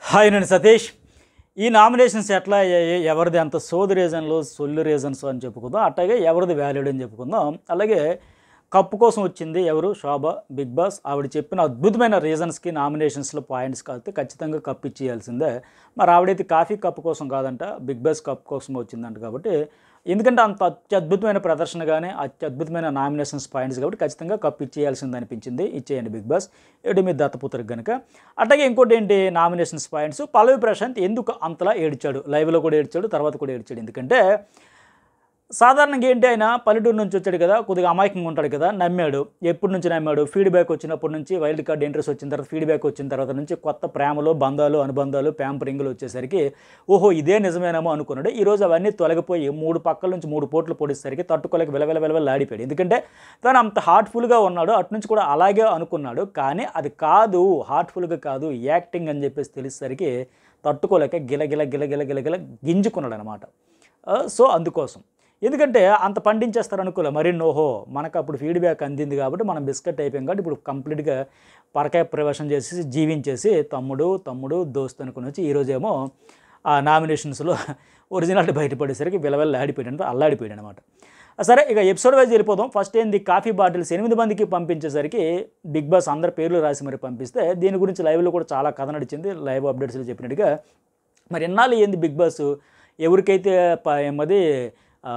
Hi నేను సతీష్ ఈ nominations ఎట్లా అయ్యాయి ఎవరిది అంత సోది రీజన్లు సొల్లు రీజన్స్ అని చెప్పుకుందాం అట్లాగే ఎవరిది వ్యాలిడ్ అని చెప్పుకుందాం అలాగే కప్పు కోసం వచ్చింది ఎవరు శోభ బిగ్ బాస్ ఆవిడ చెప్పిన అద్భుతమైన రీజన్స్కి నామినేషన్స్లో పాయింట్స్ కాస్తే ఖచ్చితంగా కప్ ఇచ్చేయాల్సిందే మరి ఆవిడైతే కాఫీ కప్ కోసం కాదంట బిగ్ బాస్ కప్ కోసం వచ్చిందంట కాబట్టి ఎందుకంటే అంత అత్యద్భుతమైన ప్రదర్శన కానీ అత్యద్భుతమైన నామినేషన్స్ పాయింట్స్ కాబట్టి ఖచ్చితంగా కప్ ఇచ్చేయాల్సింది అనిపించింది ఇచ్చేయండి బిగ్ బాస్ ఏడు మీద దత్తపుత్రికి కనుక అట్లాగే ఇంకోటి ఏంటి నామినేషన్స్ పాయింట్స్ పల్లవి ప్రశాంత్ ఎందుకు అంతలా ఏడ్చాడు లైవ్లో కూడా ఏడ్చాడు తర్వాత కూడా ఏడ్చాడు ఎందుకంటే సాధారణంగా ఏంటి ఆయన పల్లెటూరు నుంచి వచ్చాడు కదా కొద్దిగా అమాయకంగా ఉంటాడు కదా నమ్మాడు ఎప్పటి నుంచి నమ్మాడు ఫీడ్బ్యాక్ వచ్చినప్పటి నుంచి వైల్డ్ కార్డ్ ఇంట్రెస్ట్ వచ్చిన తర్వాత ఫీడ్బ్యాక్ వచ్చిన తర్వాత నుంచి కొత్త ప్రేమలు బంధాలు అనుబంధాలు ప్యాంపరింగ్లు వచ్చేసరికి ఓహో ఇదే నిజమేనేమో అనుకున్నాడు ఈరోజు అవన్నీ తొలగిపోయి మూడు పక్కల నుంచి మూడు పోట్లు పొడిచేసరికి తట్టుకోలేక విలవిల విలవిల ఆడిపోయాడు ఎందుకంటే తను అంత హార్ట్ఫుల్గా ఉన్నాడు అటు నుంచి కూడా అలాగే అనుకున్నాడు కానీ అది కాదు హార్ట్ఫుల్గా కాదు యాక్టింగ్ అని చెప్పేసి తెలిసేసరికి తట్టుకోలేక గిల గిల గిల గిల గిల గిల గింజుకున్నాడు అనమాట సో అందుకోసం ఎందుకంటే అంత పండించేస్తారు అనుకోలే మరి ఓహో మనకు అప్పుడు ఫీడ్బ్యాక్ అందింది కాబట్టి మనం బిస్కెట్ అయిపోయాం కాబట్టి ఇప్పుడు కంప్లీట్గా పరకాయ ప్రవేశం చేసి జీవించేసి తమ్ముడు తమ్ముడు దోస్త్ అనుకుని వచ్చి ఈరోజేమో ఆ నామినేషన్స్లో ఒరిజినాలిటీ బయటపడేసరికి విలవెల్ల ఆడిపోయాడు అల్లాడిపోయాడు అనమాట సరే ఇక ఎపిసోడ్ వైజ్ వెళ్ళిపోదాం ఫస్ట్ ఏంది కాఫీ బాటిల్స్ ఎనిమిది మందికి పంపించేసరికి బిగ్ బాస్ అందరి పేర్లు రాసి మరి పంపిస్తే దీని గురించి లైవ్లో కూడా చాలా కథ నడిచింది లైవ్ అప్డేట్స్లో చెప్పినట్టుగా మరి ఎన్నాళ్ళు ఏంది బిగ్ బాస్ ఎవరికైతే ప- ఏమది ఆ,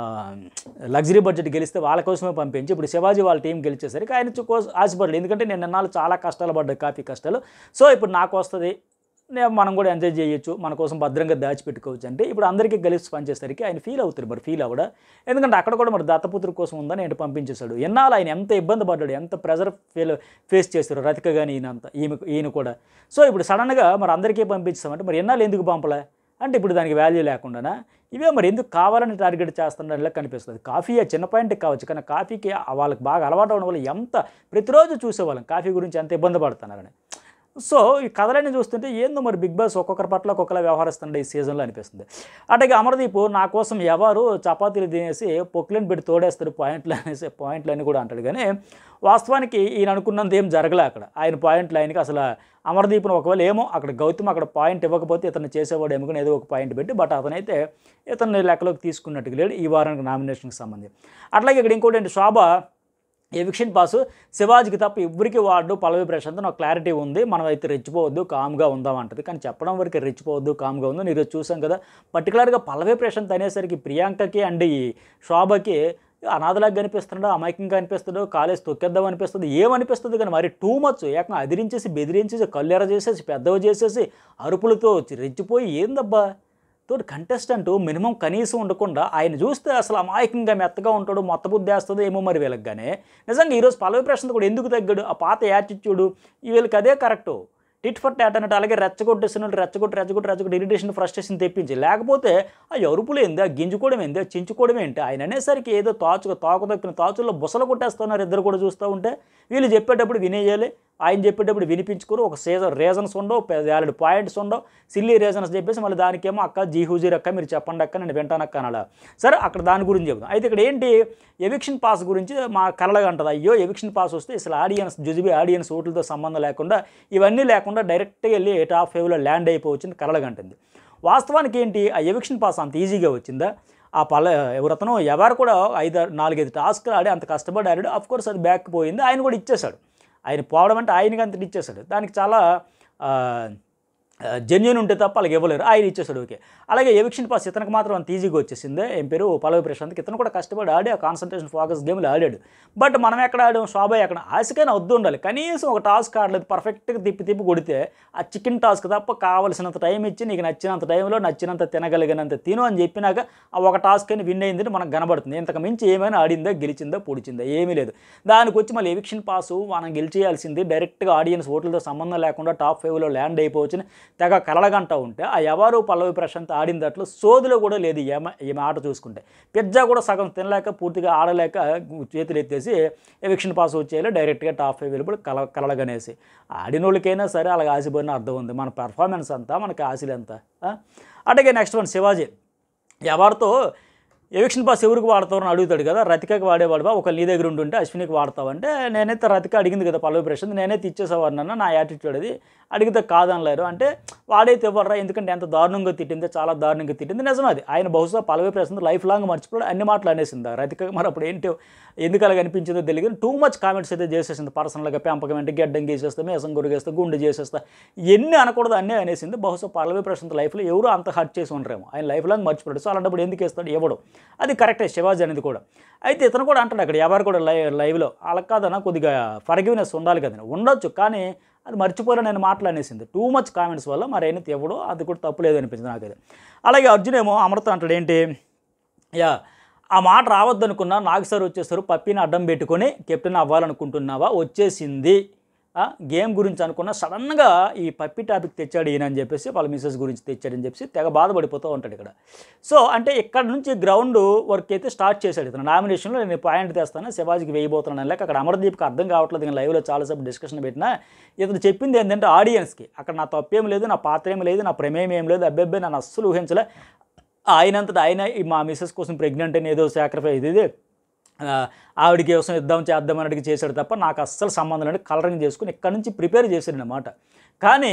లగ్జరీ బడ్జెట్ గెలిస్తే వాళ్ళ కోసమే పంపించి ఇప్పుడు శివాజీ వాళ్ళ టీం గెలిచేసరికి ఆయన చు- కోసం ఆశపడలేదు ఎందుకంటే నేను ఎన్నాళ్ళు చాలా కష్టాలు పడ్డాయి కాఫీ కష్టాలు సో ఇప్పుడు నాకు వస్తుంది నేను మనం కూడా ఎంజాయ్ చేయొచ్చు మన కోసం భద్రంగా దాచిపెట్టుకోవచ్చు అంటే ఇప్పుడు అందరికీ కలిసి పనిచేసరికి ఆయన ఫీల్ అవుతారు మరి ఫీల్ అవ్వడా ఎందుకంటే అక్కడ కూడా మరి దత్తపుత్ర కోసం ఉందని ఆయన పంపించేశాడు ఎన్నాళ్ళు ఆయన ఎంత ఇబ్బంది పడ్డాడు ఎంత ప్రెజర్ ఫీల్ ఫేస్ చేశారు రతిక కానీ ఈయన అంతా ఈమె ఈయన కూడా సో ఇప్పుడు సడన్గా మరి అందరికీ పంపించామంటే మరి ఎన్నాళ్ళు ఎందుకు పంపలే అంటే ఇప్పుడు దానికి వాల్యూ లేకుండానా ఇవే మరి ఎందుకు కావాలని టార్గెట్ చేస్తున్నట్లా కనిపిస్తుంది కాఫీ ఆ చిన్న పాయింట్ కావచ్చు కానీ కాఫీకి వాళ్ళకి బాగా అలవాటు అవడం వల్ల ఎంత ప్రతిరోజు చూసేవాళ్ళం కాఫీ గురించి ఎంత ఇబ్బంది పడుతున్నారని సో ఈ కథలన్నీ చూస్తుంటే ఏందో మరి బిగ్ బాస్ ఒక్కొక్కరి పట్ల ఒక్కొక్కలా వ్యవహరిస్తుండే ఈ సీజన్లో అనిపిస్తుంది అట్లాగే అమర్దీప్ నా కోసం ఎవరు చపాతీలు తినేసి పొక్లిని పెట్టి తోడేస్తారు పాయింట్లు అనేసి పాయింట్లు అని కూడా అంటాడు కానీ వాస్తవానికి ఈయన అనుకున్నంత ఏం జరగలే అక్కడ ఆయన పాయింట్లు ఆయనకి అసలు అమర్దీప్ను ఒకవేళ ఏమో అక్కడ గౌతమ్ అక్కడ పాయింట్ ఇవ్వకపోతే ఇతను చేసేవాడు ఏమో ఏదో ఒక పాయింట్ పెట్టి బట్ అతనైతే ఇతన్ని లెక్కలోకి తీసుకున్నట్టుగా లేడు ఈ వారానికి నామినేషన్కి సంబంధించి అట్లాగే ఇక్కడ ఇంకోటి ఏంటి శోభ ఎవిక్షన్ పాస్ శివాజీకి తప్ప ఎవరికి వాడు పల్లవి ప్రశాంత్ నాకు క్లారిటీ ఉంది మనం అయితే రెచ్చిపోవద్దు కామ్గా ఉందాం అంటది కానీ చెప్పడం వరకు రెచ్చిపోవద్దు కామ్గా ఉందో నేను ఈరోజు చూసాం కదా పర్టికులర్గా పల్లవి ప్రశాంత్ అనేసరికి ప్రియాంకకి అండ్ ఈ శోభకి అనాథలాగా కనిపిస్తున్నాడు అమాయకంగా అనిపిస్తాడు కాలేజ్ తొక్కేద్దాం అనిపిస్తుంది ఏమనిపిస్తుంది కానీ మరి టూ మచ్ ఏకంగా అదిరించేసి బెదిరించేసి కళ్ళెర చేసేసి పెద్దవి చేసేసి అరుపులతో రెచ్చిపోయి ఏందబ్బా తోటి కంటెస్టెంట్ మినిమం కనీసం ఉండకుండా ఆయన చూస్తే అసలు అమాయకంగా మెత్తగా ఉంటాడు మొత్త బుద్ధి వేస్తుందో ఏమో మరి వీళ్ళకి కానీ నిజంగా ఈరోజు పల్లవి ప్రశ్న కూడా ఎందుకు తగ్గాడు ఆ పాత యాటిట్యూడ్ ఈ వీళ్ళకి అదే కరెక్టు టిట్ ఫర్ టాట్ అన్నట్టు అలాగే రెచ్చగొట్టేసినట్టు రెచ్చగొట్టి రెచ్చగొట్టి రెచ్చగొట్టి ఇరిటేషన్ ఫ్రస్ట్రేషన్ తెప్పించి లేకపోతే ఆ ఎరుపులు ఏంది ఆ గింజుకోవడం ఏంది ఆ చించుకోవడం ఏంటి ఆయన అనేసరికి ఏదో తాచుగా తాకు తప్పిన తాచుల్లో బుసలు కొట్టేస్తున్నారు ఇద్దరు కూడా చూస్తూ ఉంటే వీళ్ళు చెప్పేటప్పుడు వినేయాలి ఆయన చెప్పేటప్పుడు వినిపించుకోరు ఒక సీజన్ రీజన్స్ ఉండవు వ్యాలిడ్ పాయింట్స్ ఉండవు సిల్లీ రీజన్స్ చెప్పేసి మళ్ళీ దానికేమో అక్క జీ హూజీర్ అక్క మీరు చెప్పండి అక్క నేను వింటాను అక్క అనాలా సరే అక్కడ దాని గురించి చెబుతాం అయితే ఇక్కడ ఏంటి ఎవిక్షన్ పాస్ గురించి మా కళ్ళగా అంటది అయ్యో ఎవిక్షన్ పాస్ వస్తే అసలు ఆడియన్స్ జుజుబి ఆడియన్స్ ఓట్లతో సంబంధం లేకుండా ఇవన్నీ లేకుండా డైరెక్ట్గా వెళ్ళి టాప్ ఫైవ్లో ల్యాండ్ అయిపోవచ్చింది కలగంటుంది వాస్తవానికి ఏంటి ఆ ఎవిక్షన్ పాస్ అంత ఈజీగా వచ్చిందా ఆ పల ఎవరతను ఎవరు కూడా ఐదు నాలుగైదు టాస్క్లు ఆడి అంత కష్టపడి ఆడాడు అఫ్ కోర్స్ అది బ్యాక్ పోయింది ఆయన కూడా ఇచ్చేశాడు ఆయన పోవడం అంటే ఆయనకి అంత ఇచ్చేశాడు దానికి చాలా జెన్యున్ ఉంటే తప్ప అలాగే ఇవ్వలేరు ఆయన ఇచ్చేసాడు ఓకే అలాగే ఎవిక్షన్ పాస్ ఇతనికి మాత్రం అంత ఈజీగా వచ్చేసిందే ఏం పేరు పల్లవి ప్రశాంత్కి ఇతను కూడా కష్టపడి ఆడి ఆ కాన్సన్ట్రేషన్ ఫోకస్ గేమ్లు ఆడాడు బట్ మనం ఎక్కడ ఆడాం శోభ ఎక్కడ ఆశకైనా వద్దు ఉండాలి కనీసం ఒక టాస్క్ ఆడలేదు పర్ఫెక్ట్గా తిప్పి తిప్పి కొడితే ఆ చికెన్ టాస్క్ తప్ప కావలసినంత టైం ఇచ్చి నీకు నచ్చినంత టైంలో నచ్చినంత తినగలిగినంత తిను అని చెప్పినాక ఆ ఒక టాస్క్ అని విన్ అయిందని మనకు కనబడుతుంది ఇంతకు మించి ఏమైనా ఆడిందా గెలిచిందా పొడిచిందా ఏమీ లేదు దానికి వచ్చి మళ్ళీ ఎవిక్షన్ పాసు మనం గెలిచేయాల్సింది డైరెక్ట్గా ఆడియన్స్ ఓట్లతో సంబంధం లేకుండా టాప్ ఫైవ్లో ల్యాండ్ అయిపోవచ్చని తెగ కలలగంటా ఉంటే ఆ ఎవరు పల్లవి ప్రశాంత్ ఆడిన దాంట్లో సోదిలో కూడా లేదు ఏమ ఈమె ఆట చూసుకుంటే పిజ్జా కూడా సగం తినలేక పూర్తిగా ఆడలేక చేతులు ఎత్తేసి ఎవిక్షన్ పాస్ వచ్చేయాలి డైరెక్ట్గా టాప్ ఫైవ్ వెళ్ళిపోయి కల కలగనేసి ఆడిన వాళ్ళకైనా సరే అలాగ ఆశపడిన అర్థం ఉంది మన పర్ఫార్మెన్స్ అంతా మనకి ఆశలు ఎంత అట్లాగే నెక్స్ట్ వన్ శివాజీ ఎవరితో ఎవిక్షన్ పాస్ ఎవరికి వాడతావు అని అడుగుతాడు కదా రతికకి వాడేవాడు బా ఒక నీ దగ్గర ఉంటుంటే అశ్వినికి వాడతావంటే నేనైతే రతిక అడిగింది కదా పల్లవి ప్రశాంత్ నేనైతే ఇచ్చేసేవాడినన్న నా యాటిట్యూడ్ అది అడిగితే కాదనలేరు అంటే వాడైతే ఇవ్వరా ఎందుకంటే ఎంత దారుణంగా తిట్టిందో చాలా దారుణంగా తిట్టింది నిజం అది ఆయన బహుశా పలవి ప్రశ్న లైఫ్ లాంగ్ మర్చిపోయాడు అన్ని మాటలు అనేసింది రతిక మరి అప్పుడు ఏంటో ఎందుకు అలా అనిపించిందో తెలియదు టూ మచ్ కామెంట్స్ అయితే చేసేసింది పర్సనల్గా పెంపకం అంటే గడ్డం గీసేస్తా మేసం గురిగేస్తా గుండె చేసేస్తా ఎన్ని అనకూడదు అన్నీ అనేసింది బహుశా పల్లవి ప్రశాంత్ లైఫ్లో ఎవరు అంత హర్ట్ చేసి ఉంటారేమో ఆయన లైఫ్ లాంగ్ మర్చిపోయాడు సో అలాంటప్పుడు ఎందుకు వేస్తాడు ఇవ్వడు అది కరెక్టే శివాజీ అనేది కూడా అయితే ఇతను కూడా అంటాడు అక్కడ ఎవరు కూడా లైవ్ లైవ్లో అలా కాదన్నా కొద్దిగా ఫర్గివ్నెస్ ఉండాలి కదండి ఉండొచ్చు కానీ అది మర్చిపోయిన నేను మాట్లాడేసింది టూ మచ్ కామెంట్స్ వల్ల మరి అయినా ఇవ్వడు అది కూడా తప్పు లేదు అనిపించింది నాకైతే అలాగే అర్జున్ ఏమో అమృత అంటాడు ఏంటి యా ఆ మాట రావద్దు అనుకున్నా నాగ్ సార్ వచ్చేస్తారు పప్పిని అడ్డం పెట్టుకొని కెప్టెన్ అవ్వాలనుకుంటున్నావా వచ్చేసింది ఆ, గేమ్ గురించి అనుకున్న సడన్గా ఈ పప్పి టాపిక్ తెచ్చాడు ఈయన అని చెప్పేసి వాళ్ళ మిస్సెస్ గురించి తెచ్చాడని చెప్పేసి తెగ బాధపడిపోతూ ఉంటాడు ఇక్కడ సో అంటే ఇక్కడ నుంచి గ్రౌండ్ వర్క్ అయితే స్టార్ట్ చేశాడు ఇతను నామినేషన్లో నేను పాయింట్ తెస్తాను శివాజీకి వేయబోతున్నాను లేక అక్కడ అమర్దీప్కి అర్థం కావట్లేదు నేను లైవ్లో చాలాసేపు డిస్కషన్ పెట్టినా ఇతను చెప్పింది ఏంటంటే ఆడియన్స్కి అక్కడ నా తప్పేం లేదు నా పాత్ర ఏం లేదు నా ప్రమేయం ఏం లేదు అబ్బాయి నన్ను అస్సలు ఊహించలే ఆయనంతటా ఆయన ఈ మా మిస్సెస్ కోసం ప్రెగ్నెంట్ అని ఏదో సాక్రిఫైస్ ఇది ఇది ఆ, ఆవిడ కోసం ఇద్దాం చేద్దాం అని అడిగి చేశాడు తప్ప నాకు అస్సలు సంబంధం లేదు కలరింగ్ చేసుకుని ఇక్కడ నుంచి ప్రిపేర్ చేశాడు అన్నమాట కానీ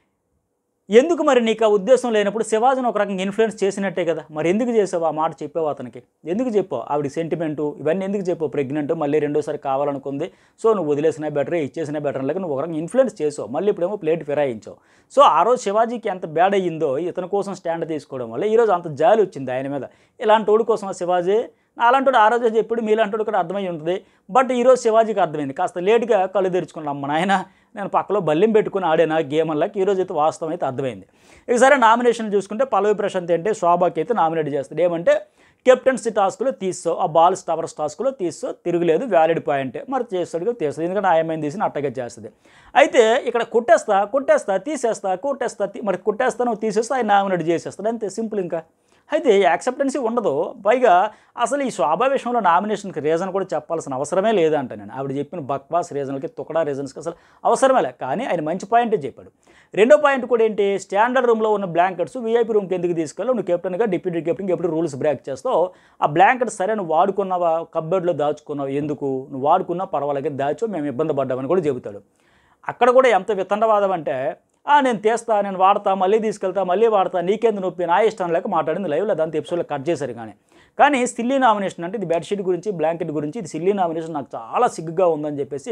ఎందుకు మరి నీకు ఆ ఉద్దేశం లేనప్పుడు శివాజీని ఒక రకంగా ఇన్ఫ్లుయెన్స్ చేసినట్టే కదా మరి ఎందుకు చేసావు ఆ మాట చెప్పావు అతనికి ఎందుకు చెప్పావు ఆవిడ సెంటిమెంటు ఇవన్నీ ఎందుకు చెప్పావు ప్రెగ్నెంట్ మళ్ళీ రెండోసారి కావాలనుకుంది సో నువ్వు వదిలేసినా బెటర్ ఇచ్చేసినా బెటర్ లేక నువ్వు ఒక రకంగా ఇన్ఫ్లుయెన్స్ చేసావు మళ్ళీ ఇప్పుడేమో ప్లేట్ ఫిరాయించావు సో ఆ రోజు శివాజీకి ఎంత బ్యాడ్ అయ్యిందో ఇతని కోసం స్టాండ్ తీసుకోవడం వల్ల ఈరోజు అంత జాలి వచ్చింది ఆయన మీద ఇలాంటి వాడి కోసం శివాజీ అలాంటి ఆ రోజు చెప్పాడు మీలాంటి కూడా అర్థమై ఉంటుంది బట్ ఈరోజు శివాజీకి అర్థమైంది కాస్త లేట్గా కళ్ళు తెరుచుకున్నాం అమ్మ నాయన నేను పక్కలో బల్లిం పెట్టుకుని ఆడిన గేమ్ అలా ఈరోజు అయితే వాస్తవం అయితే అర్థమైంది ఇక సరే నామినేషన్ చూసుకుంటే పల్లవి ప్రశాంత్ అంటే శోభాకి అయితే నామినేట్ చేస్తాడు ఏమంటే కెప్టెన్సీ టాస్క్లో తీస్తో ఆ బాల్ స్టవర్స్ టాస్క్లో తీస్తో తిరుగులేదు వ్యాలిడ్ పాయింట్ మరి చేస్తాడుగా తీస్తుంది ఎందుకంటే ఆయమైన తీసి అట్టగా చేస్తుంది అయితే ఇక్కడ కొట్టేస్తా కొట్టేస్తా తీసేస్తా కొట్టేస్తా తీ- మరి కొట్టేస్తా నువ్వు తీసేస్తా ఆయన నామినేట్ చేసేస్తాడు అంతే సింపుల్ ఇంకా అయితే యాక్సెప్టెన్సీ ఉండదు పైగా అసలు ఈ శోభా విషయంలో నామినేషన్కి రీజన్ కూడా చెప్పాల్సిన అవసరమే లేదంట నేను ఆవిడ చెప్పిన బక్వాస్ రీజన్లకి తుకడా రీజన్స్కి అసలు అవసరమే లే కానీ ఆయన మంచి పాయింటే చెప్పాడు రెండో పాయింట్ కూడా ఏంటి స్టాండర్డ్ రూమ్లో ఉన్న బ్లాంకెట్స్ వీఐపీ రూమ్కి ఎందుకు తీసుకెళ్ళి నువ్వు కెప్టెన్గా డిప్యూటీ కెప్టెన్గా ఎప్పుడు రూల్స్ బ్రేక్ చేస్తావు ఆ బ్లాంకెట్ సరే నువ్వు వాడుకున్నావా కబ్బర్డ్లో దాచుకున్నావు ఎందుకు నువ్వు వాడుకున్నా పర్వాలేదు దాచో మేము ఇబ్బంది పడ్డామని కూడా చెబుతాడు అక్కడ కూడా ఎంత వితండవాదం అంటే "ఆ, నేను తీస్తా నేను వాడతా మళ్ళీ తీసుకెళ్తా మళ్ళీ వాడతా నీకెందుకు నొప్పి నా ఇష్టం లేక మాట్లాడింది లైవ్లో అదంతా ఎపిసోడ్లో కట్ చేశారు కానీ కానీ సిల్లీ నామినేషన్ అంటే ఇది బెడ్షీట్ గురించి బ్లాంకెట్ గురించి ఇది సిల్లీ నామినేషన్ నాకు చాలా సిగ్గుగా ఉందని చెప్పేసి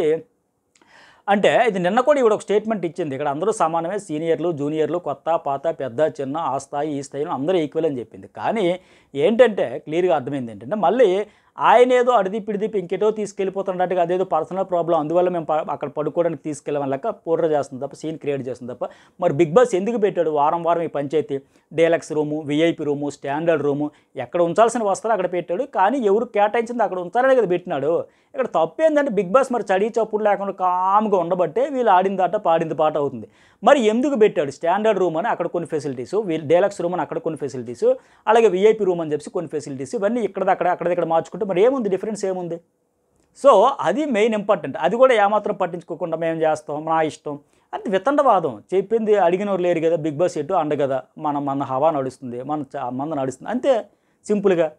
అంటే ఇది నిన్న కూడా ఇవిడ ఒక స్టేట్మెంట్ ఇచ్చింది ఇక్కడ అందరూ సమానమే సీనియర్లు జూనియర్లు కొత్త పాత పెద్ద చిన్న ఆ స్థాయి ఈ స్థాయిలో అందరూ ఈక్వల్ అని చెప్పింది కానీ ఏంటంటే క్లియర్గా అర్థమైంది ఏంటంటే మళ్ళీ ఆయన ఏదో అడిది పిడిదిపి ఇంకేటో తీసుకెళ్ళిపోతున్నట్టుగా అదేదో పర్సనల్ ప్రాబ్లం అందువల్ల మేము ప- అక్కడ పడుకోవడానికి తీసుకెళ్ళమని లెక్క పూర్ర చేస్తుంది తప్ప సీన్ క్రియేట్ చేస్తుంది తప్ప మరి బిగ్ బాస్ ఎందుకు పెట్టాడు వారం వారం ఈ panchayat deluxe room VIP room standard room ఎక్కడ ఉంచాల్సిన వస్తారు అక్కడ పెట్టాడు కానీ ఎవరు కేటాయించింది అక్కడ ఉంచాలనే కదా పెట్టినాడు ఇక్కడ తప్పు ఏంటంటే బిగ్ బాస్ మరి చడి చప్పుడు లేకుండా కామ్గా ఉండబట్టే వీళ్ళు ఆడింది ఆట పాడింది పాట అవుతుంది మరి ఎందుకు పెట్టాడు స్టాండర్డ్ రూమ్ అని అక్కడ కొన్ని ఫెసిలిటీస్ డేలక్స్ రూమ్ అని అక్కడ కొన్ని ఫెసిలిటీస్ అలాగే విఐపి రూమ్ అని చెప్పి కొన్ని ఫెసిలిటీస్ ఇవన్నీ ఇక్కడ అక్కడ అక్కడ ఇక్కడ మార్చుకుంటే మరి ఏముంది డిఫరెన్స్ ఏముంది సో అది మెయిన్ ఇంపార్టెంట్ అది కూడా ఏమాత్రం పట్టించుకోకుండా మేము చేస్తాం నా ఇష్టం అది వితండవాదం చెప్పింది అడిగినవారు లేరు కదా బిగ్ బాస్ ఎటు అండ కదా మన మన హవా నడుస్తుంది మన చ- మంద నడుస్తుంది అంతే సింపుల్గా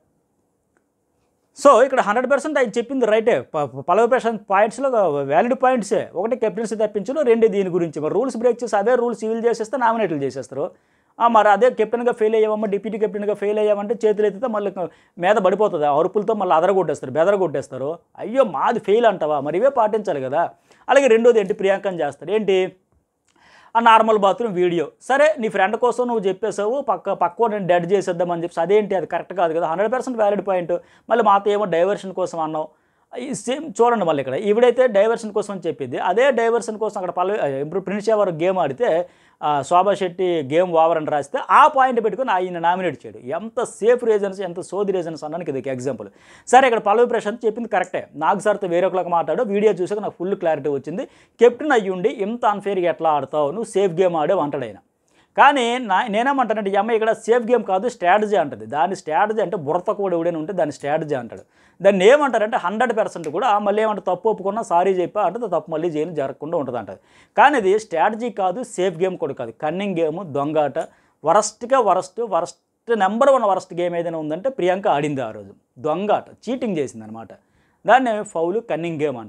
సో ఇక్కడ హండ్రెడ్ పర్సెంట్ ఆయన చెప్పింది రైటే ప- ప- పలవ పర్సెంట్ పాయింట్స్లో వ్యాలిడ్ పాయింట్సే ఒకటి కెప్టెన్సీ తప్పించడం రెండు దీని గురించి మరి రూల్స్ బ్రేక్ చేసి అదే రూల్స్ సివిల్ చేసేస్తే నామినేట్లు చేసేస్తారు ఆ, మరి అదే కెప్టెన్గా ఫెయిల్ అయ్యామమ్మా డిప్యూటీ కెప్టెన్గా ఫెయిల్ అయ్యామంటే చేతులు ఎత్తితే మళ్ళీ మీద పడిపోతుంది ఆ అరుపులతో మళ్ళీ అదరగొట్టేస్తారు బెదరగొట్టేస్తారు అయ్యో మాది ఫెయిల్ అంటావా మరి ఇవే పాటించాలి కదా అలాగే రెండోది ఏంటి ప్రియాంకని చేస్తారు ఏంటి ఆ నార్మల్ బాత్రూమ్ వీడియో సరే నీ ఫ్రెండ్ కోసం నువ్వు చెప్పేసావు పక్క పక్క నేను డెడ్ చేసేద్దామని చెప్పి అదేంటి అది కరెక్ట్ కాదు కదా హండ్రెడ్ పర్సెంట్ వ్యాలిడ్ పాయింట్ మళ్ళీ మాతో ఏమో డైవర్షన్ కోసం అన్నావు ఈ సేమ్ చూడండి మళ్ళీ ఇక్కడ ఈవిడైతే డైవర్షన్ కోసం అని చెప్పింది అదే డైవర్షన్ కోసం అక్కడ పల్లవి ఇప్పుడు ప్రిన్స్ ఎవరు గేమ్ ఆడితే ఆ, శోభా శెట్టి గేమ్ ఓవర్ అని రాస్తే ఆ పాయింట్ పెట్టుకొని ఆయన నామినేట్ చేయడు ఎంత సేఫ్ రీజన్స్ ఎంత సోది రీజన్స్ అన్నానికి ఇది ఎగ్జాంపుల్ సరే ఇక్కడ పల్లవి ప్రశాంత్ చెప్పింది కరెక్టే నాకు సార్తో వేరే ఒకలాగా మాట్లాడు వీడియో చూసాక నాకు ఫుల్ క్లారిటీ వచ్చింది కెప్టెన్ అయ్యుండి ఇంత అన్ఫేర్గా ఎట్లా ఆడతావు నువ్వు సేఫ్ గేమ్ ఆడే అంటాడు ఆయన కానీ నా నేనేమంటానంటే ఈ అమ్మాయి ఇక్కడ సేఫ్ గేమ్ కాదు స్ట్రాటజీ అంటది దాని స్ట్రాటజీ అంటే బుర్ర కూడా ఎవడైనా ఉంటే దాని స్ట్రాటజీ అంటాడు దాన్ని ఏమంటారంటే హండ్రెడ్ పర్సెంట్ కూడా మళ్ళీ ఏమంటే తప్పు ఒప్పుకున్నా సారీ చెప్పా అంటే తప్పు మళ్ళీ చేయని జరగకుండా ఉంటుంది అంటది కానీ ఇది స్ట్రాటజీ కాదు సేఫ్ గేమ్ కూడా కాదు కన్నింగ్ గేమ్ దొంగాట వరస్ట్గా worst worst number one worst game ఏదైనా ఉందంటే ప్రియాంక ఆడింది ఆ రోజు దొంగాట చీటింగ్ చేసింది అనమాట దాన్ని ఫౌలు కన్నింగ్ గేమ్ అంటారు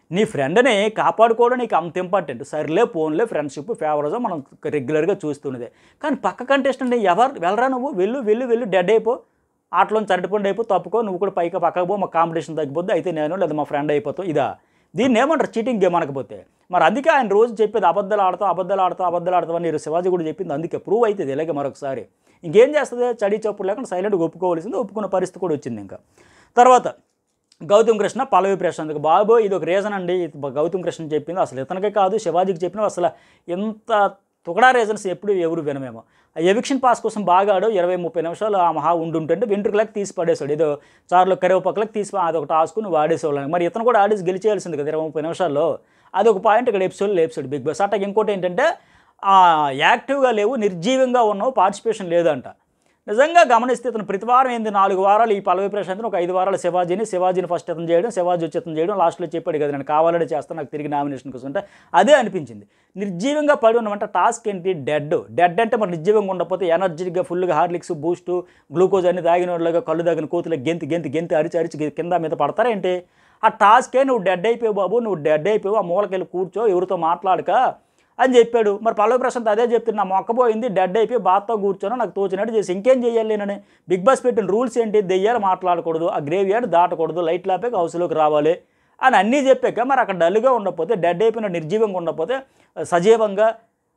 నీ ఫ్రెండ్ని కాపాడుకోవడం నీకు అంత ఇంపార్టెంట్ సర్లే ఫోన్లే ఫ్రెండ్షిప్ ఫేవరజం మనం రెగ్యులర్గా చూస్తున్నదే కానీ పక్క కంటెస్టెంట్ ఎవరు వెళ్ళరా నువ్వు వెళ్ళు వెళ్ళు వెళ్ళు డెడ్ అయిపో ఆటలో చరటిపండి అయిపో తప్పుకో నువ్వు కూడా పైకి పక్కకు పో మా కాంపిటీషన్ తగ్గిపోద్ది అయితే నేను లేదా మా ఫ్రెండ్ అయిపోతావు ఇదా దీన్ని ఏమంటారు చీటింగ్ గేమ్ అనకపోతే మరి అందుకే ఆయన రోజు చెప్పేది అబద్ధాలు ఆడతావు అబద్ధాలు ఆడతావు అబద్ధాలు ఆడతావు అని శివాజీ కూడా చెప్పింది అందుకే ప్రూవ్ అవుతుంది ఇలాగే మరొకసారి ఇంకేం చేస్తుంది చడి చప్పుడు లేకుండా సైలెంట్గా ఒప్పుకోవాల్సింది ఒప్పుకున్న పరిస్థితి కూడా వచ్చింది ఇంకా తర్వాత గౌతమ్ కృష్ణ పల్లవి ప్రశాంత్కి బాబు ఇది ఒక రీజన్ అండి ఇది గౌతమ్ కృష్ణ చెప్పింది అసలు ఇతనికే కాదు శివాజీకి చెప్పిన అసలు ఎంత తుకడా రీజన్స్ ఎప్పుడు ఎవరు వినమేమో ఆ ఎవిక్షన్ పాస్ కోసం బాగా ఆడు ఇరవై ముప్పై నిమిషాలు ఆ మహా ఉండుంటుంటే వెంట్రుకలకు తీసి పడేశాడు ఏదో చారులో కరివేపక్కలకు తీసి అదొక టాస్క్ నువ్వు ఆడేసేవాళ్ళని మరి ఇతను కూడా ఆడేసి గెలిచేయాల్సింది కదా ఇరవై ముప్పై నిమిషాల్లో అదొక పాయింట్ ఇక్కడ ఎపిసోడ్లో లేపిసాడు బిగ్ బాస్ అట్లా ఇంకోటి ఏంటంటే ఆ, యాక్టివ్గా లేవు నిర్జీవంగా ఉన్నావు పార్టిసిపేషన్ లేదంట నిజంగా గమనిస్తే ఇతను ప్రతి వారం ఏంది నాలుగు వారాలు ఈ పల్లవి ప్రశాంత్ని ఒక ఐదు వారాలు శివాజీని శివాజీని ఫస్ట్ ఇతను చేయడం శివాజీ వచ్చి ఇతను చేయడం లాస్ట్లో చెప్పాడు కదా నేను కావాలని చేస్తాను నాకు తిరిగి నామినేషన్ కోసం అంటే అదే అనిపించింది నిర్జీవంగా పడి ఉన్నమంటే టాస్క్ ఏంటి డెడ్ డెడ్ అంటే మరి నిర్జీవంగా ఉండకపోతే ఎనర్జెటిక్గా ఫుల్గా హార్లిక్స్ బూస్ట్ గ్లూకోజ్ అన్ని తాగిన వాళ్ళగా కళ్ళు తాగిన కోతులు గెంతి గెంతి గెంతి అరిచి అరిచి కింద మీద పడతారా ఏంటి ఆ టాస్కే నువ్వు డెడ్ అయిపోయావు బాబు నువ్వు డెడ్ అయిపోయావు ఆ మూలకెళ్ళి కూర్చో ఎవరితో మాట్లాడక అని చెప్పాడు మరి పల్లవి ప్రశాంత్ అదే చెప్తున్నా నా మొక్కపోయింది డెడ్ అయిపోయి బాత్తో కూర్చొని నాకు తోచినట్టు చేసి ఇంకేం చేయాలి నేనని బిగ్ బాస్ పెట్టిన రూల్స్ ఏంటి దెయ్యాలు మాట్లాడకూడదు ఆ గ్రేవ్ యార్డ్ దాటకూడదు లైట్ లాపే హౌస్లోకి రావాలి అని అన్నీ చెప్పాక మరి అక్కడ డల్గా ఉండకపోతే డెడ్ అయిపోయిన నిర్జీవంగా ఉండకపోతే సజీవంగా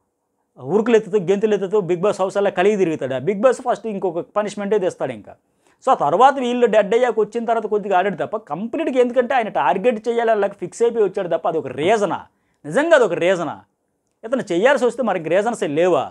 ఉరుకులు ఎత్తుతూ గెంతులు ఎత్తుతూ బిగ్ బాస్ హౌస్ అలా కలిగి తిరుగుతాడు ఆ బిగ్ బాస్ ఫస్ట్ ఇంకొక పనిష్మెంటే తెస్తాడు ఇంకా సో ఆ తర్వాత వీళ్ళు డెడ్ అయ్యాక వచ్చిన తర్వాత కొద్దిగా ఆడాడు తప్ప కంప్లీట్గా ఎందుకంటే ఆయన టార్గెట్ చేయాలి అలా ఫిక్స్ అయిపోయి వచ్చాడు తప్ప అది ఒక రీజనా నిజంగా అది ఒక రీజనా ఇతను చేయాల్సి వస్తే మరి రీజన్స్ లేవా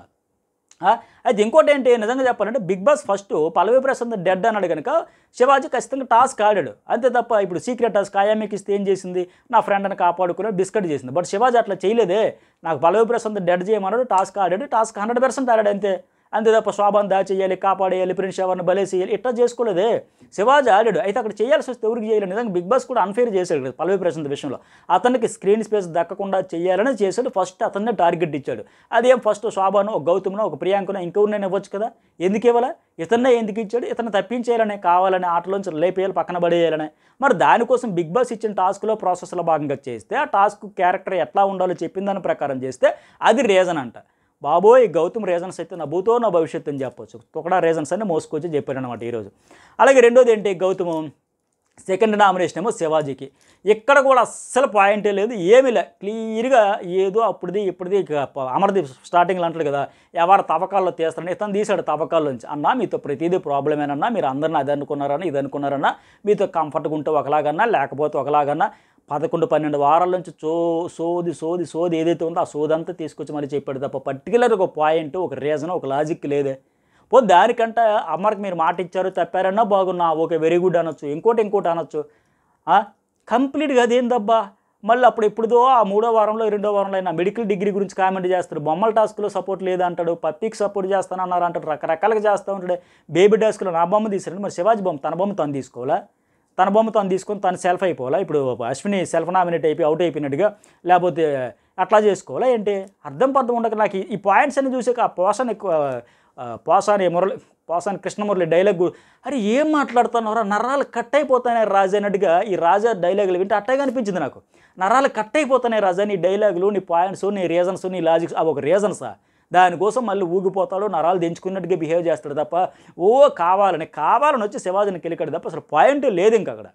ఆ, అయితే ఇంకోటి ఏంటి నిజంగా చెప్పాలంటే Bigg Boss first Pallavi Prashanth dead అన్నాడు కనుక శివాజీ ఖచ్చితంగా టాస్క్ ఆడాడు అంతే తప్ప ఇప్పుడు సీక్రెట్ టాస్క్ ఆయామికి ఇస్తే ఏం చేసింది నా ఫ్రెండ్ని కాపాడుకుని బిస్కెట్ చేసింది బట్ శివాజీ అట్లా చేయలేదే నాకు పల్లవి ప్రశాంత్ డెడ్ చేయమన్నాడు టాస్క్ ఆడాడు టాస్క్ హండ్రెడ్ పర్సెంట్ ఆడాడు అంతే అంతే తప్ప శోభాన్ దా చేయాలి కాపాడేయాలి ప్రిన్స్ ఎవరిని బలే చేయాలి ఇట్లా చేసుకోలేదే శివాజీ ఆడాడు అయితే అక్కడ చేయాల్సి వస్తే ఎవరికి చేయాలి నిజంగా బిగ్ బాస్ కూడా అన్ఫేర్ చేశాడు కదా పల్లవి ప్రశాంత్ విషయంలో అతనికి స్క్రీన్ స్పేస్ దక్కకుండా చేయాలని చేశాడు ఫస్ట్ అతన్నే టార్గెట్ ఇచ్చాడు అదేం ఫస్ట్ శోభాను ఒక గౌతమ్నో ఒక ప్రియాంకనో ఇంకెవరినైనా ఇవ్వచ్చు కదా ఎందుకు ఇవ్వాలా ఇతన్నే ఎందుకు ఇచ్చాడు ఇతను తప్పించేయాలని కావాలని ఆటలోంచి లేపేయాలి పక్కన పడేయాలని మరి దానికోసం బిగ్ బాస్ ఇచ్చిన టాస్క్లో ప్రాసెస్లో భాగంగా చేస్తే ఆ టాస్క్ క్యారెక్టర్ ఎట్లా ఉండాలో చెప్పిన దాని ప్రకారం చేస్తే అది రీజన్ అంట బాబోయ్ గౌతమ్ రీజన్స్ అయితే నా భూతో నా భవిష్యత్తు అని చెప్పొచ్చు తొకడా రీజన్స్ అని మోసుకొచ్చి చెప్పాడు అనమాట ఈరోజు అలాగే రెండోది ఏంటి గౌతమ్ సెకండ్ నామినేషన్ ఏమో శివాజీకి ఇక్కడ కూడా అస్సలు పాయింటే లేదు ఏమీ లే క్లియర్గా ఏదో అప్పుడుది ఇప్పుడుది ఇక ప- అమర్దీప్ స్టార్టింగ్లో అంటాడు కదా ఎవరు తవ్వకాల్లో తీస్తారని ఇతను తీశాడు తవ్వకాల్లోంచి అన్నా మీతో ప్రతిదీ ప్రాబ్లమేనన్నా మీరు అందరిని అది అనుకున్నారన్నా ఇది అనుకున్నారన్నా మీతో కంఫర్ట్గా ఉంటే ఒకలాగన్నా లేకపోతే ఒకలాగన్నా పదకొండు పన్నెండు వారాల నుంచి సో సోది సోది సోది ఏదైతే ఉందో ఆ సోది అంతా తీసుకొచ్చి మరి చెప్పాడు తప్ప పర్టికులర్ ఒక పాయింట్ ఒక రీజన్ ఒక లాజిక్ లేదే పో దానికంటే అమ్మకి మీరు మాట ఇచ్చారు తప్పారన్నా బాగున్నా ఓకే వెరీ గుడ్ అనొచ్చు ఇంకోటి ఇంకోటి అనొచ్చు ఆ? కంప్లీట్గా అదేందబ్బా మళ్ళీ అప్పుడు ఎప్పుడుదో ఆ మూడో వారంలో రెండో వారంలో అయినా మెడికల్ డిగ్రీ గురించి కామెంట్ చేస్తాడు బొమ్మల టాస్క్లో సపోర్ట్ లేదంటాడు పప్పికి సపోర్ట్ చేస్తానన్నారు అంటాడు రకరకాలుగా చేస్తూ ఉంటాడు బేబీ టాస్క్లో నా బొమ్మ తీసాడు మరి శివాజీ బొమ్మ తన బొమ్మ తను తీసుకోవాలా తన బొమ్మ తను తీసుకొని తను సెల్ఫ్ అయిపోవాలా ఇప్పుడు అశ్విని సెల్ఫ్ నామినేట్ అయిపోయి అవుట్ అయిపోయినట్టుగా లేకపోతే అట్లా చేసుకోవాలా ఏంటి అర్థం పర్థం ఉండక నాకు ఈ- ఈ పాయింట్స్ అన్ని చూసాక ఆ పోషన్ ఎక్కువ ఆ, పోసాని మురళి పోసాని కృష్ణమురళి డైలాగ్ అరే ఏం మాట్లాడుతున్నారా నరాలు కట్ అయిపోతానే రాజు అన్నట్టుగా ఈ రాజా డైలాగులు వింటే అట్టగా అనిపించింది నాకు నరాలు కట్ అయిపోతానే రాజా నీ డైలాగులు నీ పాయింట్స్ నీ రీజన్స్ నీ లాజిక్స్ అవి ఒక రీజన్సా దానికోసం మళ్ళీ ఊగిపోతాడు నరాలు దించుకున్నట్టుగా బిహేవ్ చేస్తాడు తప్ప ఓ కావాలని కావాలని వచ్చి శివాజీని కెలికాడు తప్ప అసలు పాయింట్ లేదు ఇంక అక్కడ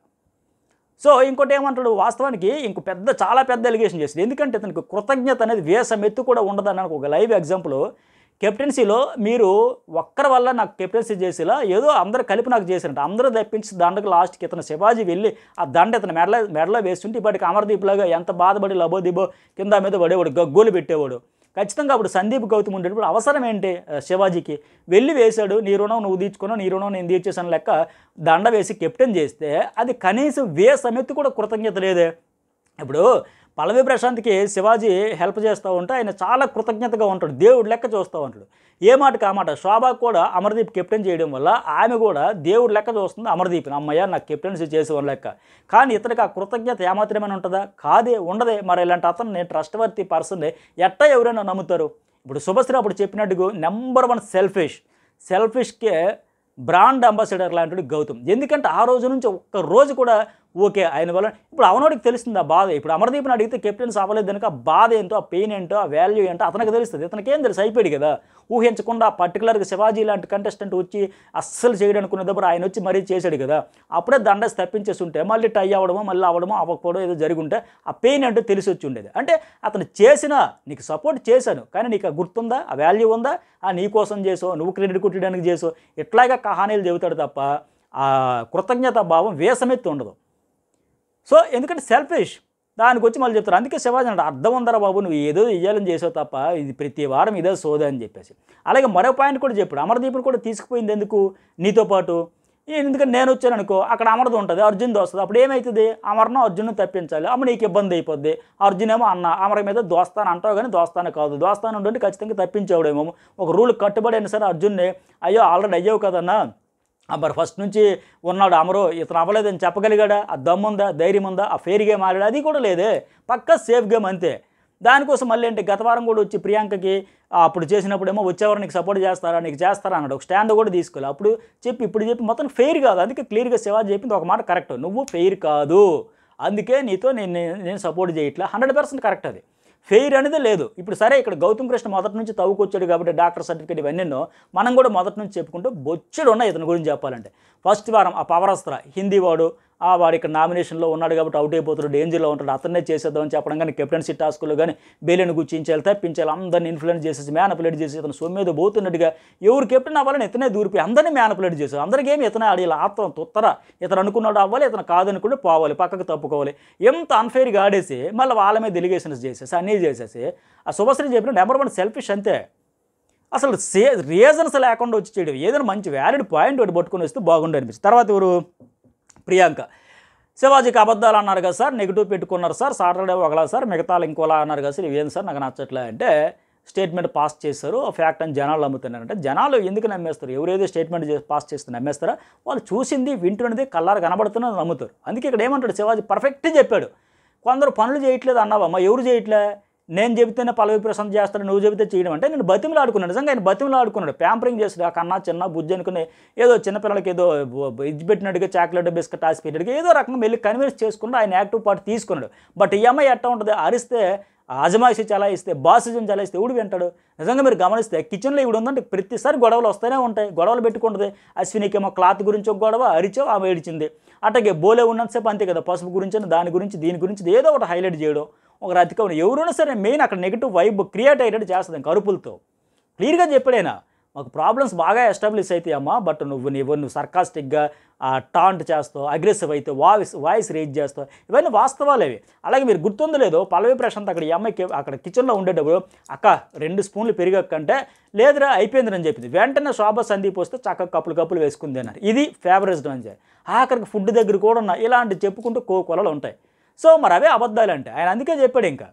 సో ఇంకోటి ఏమంటాడు వాస్తవానికి ఇంకో పెద్ద చాలా పెద్ద ఎలిగేషన్ చేసింది ఎందుకంటే ఇతనికి కృతజ్ఞత అనేది వేసం ఎత్తు కూడా ఉండదని నాకు ఒక లైవ్ ఎగ్జాంపుల్ కెప్టెన్సీలో మీరు ఒక్కరి వల్ల నాకు కెప్టెన్సీ చేసేలా ఏదో అందరూ కలిపి నాకు చేసినట్టు అందరూ తెప్పించి దండకు లాస్ట్కి ఇతను శివాజీ వెళ్ళి ఆ దండ ఇతను మెడలో మెడలో వేస్తుంటే ఇప్పటికి అమర్దీప్ లాగా ఎంత బాధపడి లబోదిబో కింద మీద పడేవాడు గగ్గోలు పెట్టేవాడు ఖచ్చితంగా అప్పుడు సందీప్ గౌతమ్ ఉండేటప్పుడు అవసరం ఏంటి ఆ, శివాజీకి వెళ్ళి వేశాడు నీ రుణం నువ్వు తీర్చుకున్నావు నీ రుణం నేను తీర్చేసాను లెక్క దండ వేసి కెప్టెన్ చేస్తే అది కనీసం వే సమెత్తు కూడా కృతజ్ఞత లేదే ఇప్పుడు పల్లవి ప్రశాంత్కి శివాజీ హెల్ప్ చేస్తూ ఉంటే ఆయన చాలా కృతజ్ఞతగా ఉంటాడు దేవుడు లెక్క చూస్తూ ఉంటాడు ఏ మాటకి ఆ మాట శోభా కూడా అమర్దీప్ కెప్టెన్ చేయడం వల్ల ఆమె కూడా దేవుడు లెక్క చూస్తుంది అమర్దీప్ని అమ్మయ్య నాకు కెప్టెన్సీ చేసేవాడు లెక్క కానీ ఇతనికి ఆ కృతజ్ఞత ఏమాత్రమైనా ఉంటుందా కాదే ఉండదే మరి ఇలాంటి అతను నేను ట్రస్ట్ వర్తి పర్సన్ ఎట్టా ఎవరైనా నమ్ముతారు ఇప్పుడు శుభశ్రీ అప్పుడు చెప్పినట్టుగా నెంబర్ వన్ సెల్ఫిష్ సెల్ఫిష్కే బ్రాండ్ అంబాసిడర్ లాంటి గౌతమ్ ఎందుకంటే ఆ రోజు నుంచి ఒక్క రోజు కూడా ఓకే ఆయన వల్ల ఇప్పుడు అవనోడికి తెలుస్తుంది ఆ బాధ ఇప్పుడు అమర్దీప్ని అడిగితే కెప్టెన్స్ అవ్వలేదు కనుక ఆ బాధ ఏంటో ఆ పెయిన్ ఏంటో ఆ వాల్యూ ఏంటో అతనికి తెలుస్తుంది ఇతనికి ఏం తెలుసు అయిపోయాడు కదా ఊహించకుండా పర్టికులర్గా శివాజీ లాంటి కంటెస్టెంట్ వచ్చి అస్సలు చేయడనుకునేటప్పుడు ఆయన వచ్చి మరీ చేశాడు కదా అప్పుడే దండస్ తప్పించేసి ఉంటే మళ్ళీ టై అవ్వడమో మళ్ళీ అవ్వడమో అవ్వకపోవడం ఏదో జరిగి ఉంటే ఆ పెయిన్ అంటే తెలిసి వచ్చి ఉండేది అంటే అతను చేసిన నీకు సపోర్ట్ చేశాను కానీ నీకు ఆ గుర్తుందా ఆ వాల్యూ ఉందా ఆ నీ కోసం చేసో నువ్వు క్రెడిట్ కొట్టడానికి చేసో ఇట్లాగా కహానీలు చెబుతాడు తప్ప ఆ కృతజ్ఞత భావం వేసమెత్తి ఉండదు సో ఎందుకంటే సెల్ఫిష్ దానికి వచ్చి మళ్ళీ చెప్తారు అందుకే శివాజీ అంటే అర్థం ఉందరా బాబు నువ్వు ఏదో ఇయ్యాలని చేసావు తప్ప ఇది ప్రతి వారం ఇదే సోదా అని చెప్పేసి అలాగే మరో పాయింట్ కూడా చెప్పాడు అమర్దీప్ని కూడా తీసుకుపోయింది ఎందుకు నీతో పాటు ఈ ఎందుకంటే నేను వచ్చాను అనుకో అక్కడ అమరది ఉంటుంది అర్జున్ వస్తుంది అప్పుడు ఏమవుతుంది అమర్ను అర్జున్ తప్పించాలి అమ్మ నీకు ఇబ్బంది అయిపోద్ది అర్జున్ ఏమో అన్న అమర మీద దోస్తాను అంటావు కానీ దోస్తాను కాదు దోస్తాను ఉండండి ఖచ్చితంగా తప్పించేవాడేమో ఒక రూల్ కట్టుబడి అయినా సరే అర్జున్ని అయ్యో ఆల్రెడీ అయ్యావు కదన్నా ఆ మరి ఫస్ట్ నుంచి ఉన్నాడు అమరు ఇతను అవ్వలేదని చెప్పగలిగాడా ఆ దమ్ముందా ధైర్యం ఉందా ఆ ఫెయిర్ గేమ్ ఆడాడు అది కూడా లేదే పక్క సేఫ్ గేమ్ అంతే దానికోసం మళ్ళీ ఏంటి గత వారం కూడా వచ్చి ప్రియాంకకి ఆ, అప్పుడు చేసినప్పుడేమో వచ్చేవారు నీకు సపోర్ట్ చేస్తారా నీకు చేస్తారా అన్నాడు ఒక స్టాండ్ కూడా తీసుకోవాలి అప్పుడు చెప్పి ఇప్పుడు చెప్పి మొత్తం ఫెయిర్ కాదు అందుకే క్లియర్గా శివాజీ చెప్పింది ఒక మాట కరెక్ట్ నువ్వు ఫెయిర్ కాదు అందుకే నీతో నేను నేను సపోర్ట్ చేయట్లా హండ్రెడ్ పర్సెంట్ కరెక్ట్ అది ఫెయిర్ అనేది లేదు ఇప్పుడు సరే ఇక్కడ గౌతమ్ కృష్ణ మొదటి నుంచి తవ్వుకొచ్చాడు కాబట్టి డాక్టర్ సర్టిఫికేట్ ఇవన్నీ మనం కూడా మొదటి నుంచి చెప్పుకుంటూ బొచ్చుడు ఉన్నాయి ఇతని గురించి చెప్పాలంటే ఫస్ట్ వారం ఆ పవరస్త్ర హిందీ వాడు ఆ వాడు ఇక్కడ నామినేషన్లో ఉన్నాడు కాబట్టి అవుట్ అయిపోతాడు డేంజర్లో ఉంటాడు అతన్నే చేసేద్దామని చెప్పడం కానీ కెప్టెన్సీ టాస్క్లో కానీ బేలిని గుచ్చించాలి తప్పించాలి అందరిని ఇన్ఫ్లుయెన్స్ చేసేసి మ్యానపులేట్ చేసి ఇతను సొమ్మేదో పోతున్నట్టుగా ఎవరు కెప్టెన్ అవ్వాలని ఇతనే దూరిపోయి అందరినీ మ్యానపులేట్ చేశారు అందరికీ ఏమి ఇతనే ఆడేలా ఆత్మ తొత్తర ఇతను అనుకున్నాడు అవ్వాలి ఇతను కాదనుకుంటే పోవాలి పక్కకు తప్పుకోవాలి ఎంత అన్ఫెయిర్గా ఆడేసి మళ్ళీ వాళ్ళ మీద డెలిగేషన్స్ చేసేసి అన్నీ చేసేసి ఆ శుభశ్రీ చెప్పిన నెంబర్ వన్ సెల్ఫిష్ అంతే అసలు సే రీజన్స్ లేకుండా వచ్చి చేయడం ఏదైనా మంచి వ్యాలిడ్ పాయింట్ ఒకటి పట్టుకొని వస్తే బాగుండు అనిపించింది తర్వాత ఎవరు ప్రియాంక శివాజీకి అబద్ధాలు అన్నారు కదా సార్ నెగిటివ్ పెట్టుకున్నారు సార్ సాటర్డే ఒకలా సార్ మిగతాలు ఇంకోలా అన్నారు కదా సార్ ఇవేం సార్ నాకు నచ్చట్లే అంటే స్టేట్మెంట్ పాస్ చేశారు ఫ్యాక్ట్ అని జనాలు నమ్ముతున్నారంటే జనాలు ఎందుకు నమ్మేస్తారు ఎవరైతే స్టేట్మెంట్ చేసి పాస్ చేస్తే నమ్మేస్తారో వాళ్ళు చూసింది వింటున్నది కల్లారు కనబడుతున్నది నమ్ముతారు అందుకే ఇక్కడ ఏమంటాడు శివాజీ పర్ఫెక్ట్ చెప్పాడు కొందరు పనులు చేయట్లేదు అన్నావమ్మా ఎవరు చేయట్లే నేను చెబితేనే పల్లవి ప్రశాంత్ చేస్తాడు నువ్వు చెబితే చేయడం అంటే నేను బతిమలు ఆడుకున్నాడు నిజంగా ఆయన బతిమలు ఆడుకున్నాడు ప్యాంపరింగ్ చేస్తాడు ఆ కన్నా చిన్న బుజ్జి అనుకుని ఏదో చిన్నపిల్లలకి ఏదో ఇది పెట్టినట్టుగా చాక్లెట్ బిస్కెట్ ఆసి పెట్టినట్టుగా ఏదో రకంగా వెళ్ళి కన్విన్స్ చేసుకుని ఆయన యాక్టివ్ పార్ట్ తీసుకున్నాడు బట్ ఈ అమ్మాయి ఎట్లా ఉంటుంది అరిస్తే అజమాయిషి చలాయిస్తే బాసిజం చలాయిస్తే ఎవడు వింటాడు నిజంగా మీరు గమనిస్తే కిచెన్లో ఇవి ఉందంటే ప్రతిసారి గొడవలు వస్తూనే ఉంటాయి గొడవలు పెట్టుకుంటుంది అశ్వినికేమో క్లాత్ గురించి ఒక గొడవ అరిచో ఆమె ఏడిచింది అట్లాగే బోలే ఉన్నంతసేపు అంతే కదా పసుపు గురించి అని దాని గురించి దీని గురించి ఏదో ఒకటి హైలైట్ చేయడం ఒక రతికం ఎవరైనా సరే మెయిన్ అక్కడ నెగిటివ్ వైబ్ క్రియేట్ అయ్యేటట్టు చేస్తుంది కరుపులతో క్లియర్గా చెప్పాడైనా మాకు ప్రాబ్లమ్స్ బాగా ఎస్టాబ్లిష్ అవుతాయి అమ్మా బట్ నువ్వు నువ్వు నువ్వు సర్కాస్టిక్గా టాంట్ చేస్తావు అగ్రెసివ్ అయితే వాయిస్ వాయిస్ రేజ్ చేస్తావు ఇవన్నీ వాస్తవాలు అవి అలాగే మీరు గుర్తుందో లేదో పల్లవి ప్రశాంత్ అక్కడ ఈ అమ్మాయికి అక్కడ కిచెన్లో ఉండేటప్పుడు అక్క రెండు స్పూన్లు పెరిగక్కంటే లేదురా అయిపోయింది అని చెప్పింది వెంటనే శోభ సందీప్ వస్తే చక్కగా కప్పులు కప్పులు వేసుకుంది అన్నారు ఇది ఫేవరెట్ అని చెప్పి ఆఖరికి ఫుడ్ దగ్గర కూడా ఉన్న ఇలాంటి చెప్పుకుంటూ కో కొలలు ఉంటాయి సో మరి అవే అబద్ధాలు అంటే ఆయన అందుకే చెప్పాడు ఇంకా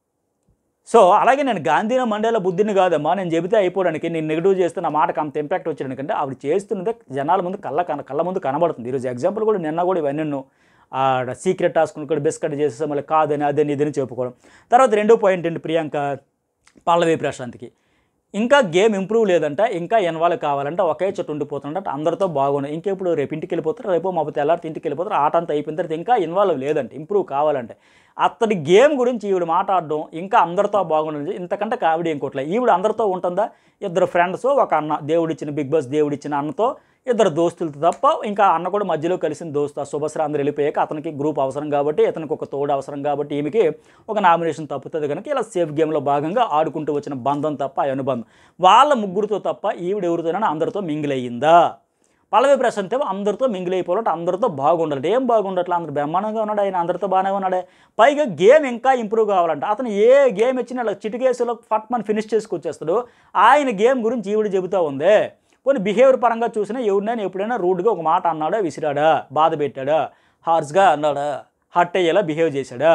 సో అలాగే నేను గాంధీన మండల బుద్ధిని కాదమ్మా నేను చెబితే అయిపోవడానికి నేను నెగిటివ్ చేస్తే నా మాటకు అంత ఇంపాక్ట్ వచ్చేయడానికంటే ఆవిడ చేస్తున్నదే జనాల ముందు కళ్ళ కన కళ్ళ ముందు కనబడుతుంది ఈరోజు ఎగ్జాంపుల్ కూడా నిన్న కూడా ఇవన్నీ సీక్రెట్ టాస్క్ కూడా బిస్కెట్ చేసేసి మళ్ళీ కాదని అదని ఇదని చెప్పుకోవడం తర్వాత రెండో పాయింట్ ఏంటి ప్రియాంక పల్లవి ప్రశాంత్కి ఇంకా గేమ్ ఇంప్రూవ్ లేదంట ఇంకా ఇన్వాల్వ్ కావాలంటే ఒకే చోటు ఉండిపోతుందంట అందరితో బాగుంది ఇంకెప్పుడు రేపు ఇంటికి వెళ్ళిపోతారు రేపు మా తెల్లారితే ఇంటికి వెళ్ళిపోతారు ఆట అంతా అయిపోయిన తర్వాత ఇంకా ఇన్వాల్వ్ లేదంట ఇంప్రూవ్ కావాలంటే అతడి గేమ్ గురించి ఈవిడ మాట్లాడడం ఇంకా అందరితో బాగుండదు ఇంతకంటే కావిడ ఇంకోట్లే ఈవిడ అందరితో ఉంటుందా ఇద్దరు ఫ్రెండ్స్ ఒక అన్న దేవుడిచ్చిన బిగ్ బాస్ దేవుడిచ్చిన అన్నతో ఇద్దరు దోస్తులతో తప్ప ఇంకా అన్న కూడా మధ్యలో కలిసిన దోస్తు ఆ శుభశ్రీ అందరూ వెళ్ళిపోయాక అతనికి గ్రూప్ అవసరం కాబట్టి ఇతనికి ఒక తోడు అవసరం కాబట్టి ఈమెకి ఒక నామినేషన్ తప్పుతుంది కనుక ఇలా సేఫ్ గేమ్లో భాగంగా ఆడుకుంటూ వచ్చిన బంధం తప్ప ఆ అనుబంధం వాళ్ళ ముగ్గురితో తప్ప ఈవిడ ఎవరితోనైనా అందరితో మింగిల్ అయ్యిందా పల్లవి ప్రశాంత్ ఏమో అందరితో మింగిల్ అయిపోవాలంటే అందరితో బాగుండాలి ఏం బాగుండట్లే అందరు బ్రహ్మాండంగా ఉన్నాడు ఆయన అందరితో బాగానే ఉన్నాడే పైగా గేమ్ ఇంకా ఇంప్రూవ్ కావాలంట అతను ఏ గేమ్ ఇచ్చినా ఇలా చిటికేసులో ఫట్ మన ఫినిష్ చేసుకొచ్చేస్తాడు ఆయన గేమ్ గురించి ఈవిడ చెబుతూ ఉంది కొన్ని బిహేవియర్ పరంగా చూసినా ఎవరినైనా ఎప్పుడైనా రూడ్గా ఒక మాట అన్నాడా విసిరాడా బాధ పెట్టాడా హార్స్గా అన్నాడా హర్ట్ అయ్యేలా బిహేవ్ చేశాడా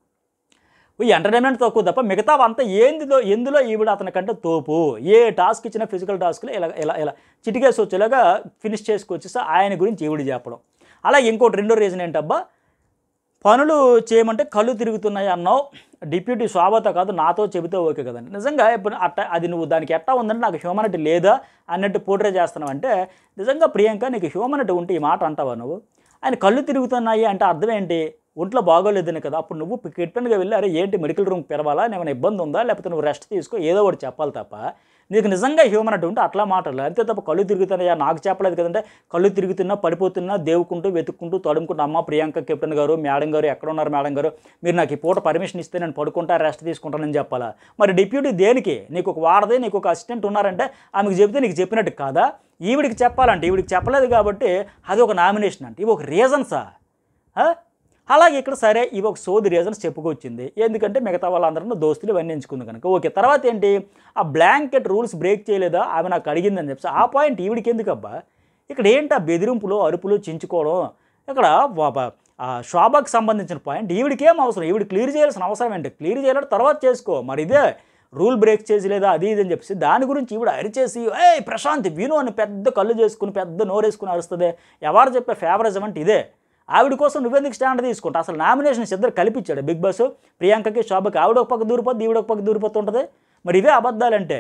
ఈ ఎంటర్టైన్మెంట్ తక్కువ తప్ప మిగతా అంతా ఏందిలో ఎందులో ఈవిడ అతనికంటే తోపు ఏ టాస్క్ ఇచ్చినా ఫిజికల్ టాస్క్లో ఇలా ఇలా ఇలా చిటికేసి వచ్చేలాగా ఫినిష్ చేసుకొచ్చేసి ఆయన గురించి ఈవిడ చెప్పడం అలాగే ఇంకోటి రెండో రీజన్ ఏంటబ్బా పనులు చేయమంటే కళ్ళు తిరుగుతున్నాయి అన్నావు డిప్యూటీ శోభత కాదు నాతో చెబితే ఓకే కదండి నిజంగా ఇప్పుడు అట్ట అది నువ్వు దానికి ఎట్టా ఉందంటే నాకు హ్యూమనిటీ లేదా అన్నట్టు పోర్ట్రే చేస్తున్నావు అంటే నిజంగా ప్రియాంక నీకు హ్యూమనిటీ ఉంటే ఈ మాట అంటావా నువ్వు ఆయన కళ్ళు తిరుగుతున్నాయి అంటే అర్థం ఏంటి ఒంట్లో బాగోలేదని కదా అప్పుడు నువ్వు కిట్టన్గా వెళ్ళి అరే ఏంటి మెడికల్ రూమ్ పిలవాలా ఏమైనా ఇబ్బంది ఉందా లేకపోతే నువ్వు రెస్ట్ తీసుకో ఏదో ఒకటి చెప్పాలి తప్ప నీకు నిజంగా హ్యూమన్ అటు ఉంటే అట్లా మాట్లాడాలి అంతే తప్ప కళ్ళు తిరుగుతున్నాయా నాకు చెప్పలేదు కదంటే కళ్ళు తిరుగుతున్నా పడిపోతున్నా దేవుకుంటూ వెతుక్కుంటూ తడుముకుంటూ అమ్మ ప్రియాంక కెప్టెన్ గారు మేడం గారు ఎక్కడ ఉన్నారు మేడం గారు మీరు నాకు ఈ పూట పర్మిషన్ ఇస్తే నేను పడుకుంటా రెస్ట్ తీసుకుంటానని చెప్పాలా మరి డిప్యూటీ దేనికి నీకు ఒక వాడదే నీకు ఒక అసిస్టెంట్ ఉన్నారంటే ఆమెకు చెప్తే నీకు చెప్పినట్టు కాదా ఈవిడికి చెప్పాలంటే ఈవిడికి చెప్పలేదు కాబట్టి అది ఒక నామినేషన్ అంటే ఇవి ఒక రీజన్సా ఆ? అలాగే ఇక్కడ సరే ఇవి ఒక సోది రీజన్స్ చెప్పుకొచ్చింది ఎందుకంటే మిగతా వాళ్ళందరూ దోస్తులు ఇవన్నీ ఎంచుకుంది కనుక ఓకే తర్వాత ఏంటి ఆ బ్లాంకెట్ రూల్స్ బ్రేక్ చేయలేదా ఆమె నాకు అడిగిందని చెప్పి ఆ పాయింట్ ఈవిడికి ఎందుకబ్బా ఇక్కడ ఏంటి ఆ బెదిరింపులు అరుపులు చించుకోవడం ఇక్కడ వా- బా- ఆ శోభకు సంబంధించిన పాయింట్ ఈవిడికి ఏం అవసరం ఈవిడ క్లియర్ చేయాల్సిన అవసరం ఏంటి క్లియర్ చేయాలంటే తర్వాత చేసుకో మరి ఇదే రూల్ బ్రేక్ చేసి లేదా అది ఇది అని చెప్పేసి దాని గురించి ఈవిడ అరిచేసి ఏ ప్రశాంత్ విను అని పెద్ద కళ్ళు చేసుకుని పెద్ద నోరేసుకుని అరుస్తుంది ఎవరు చెప్పే ఫేవరిజం అంటే ఇదే ఆవిడ కోసం నువ్వెందుకు స్టాండ్ తీసుకుంటా అసలు నామినేషన్స్ ఇద్దరు కల్పించాడు బిగ్ బాస్ ప్రియాంకకి శోభకి ఆవిడ ఒక పక్క దూరిపోద్ది ఈవిడ ఒక పక్క దూరిపోతుంటుంది మరి ఇవే అబద్ధాలంటే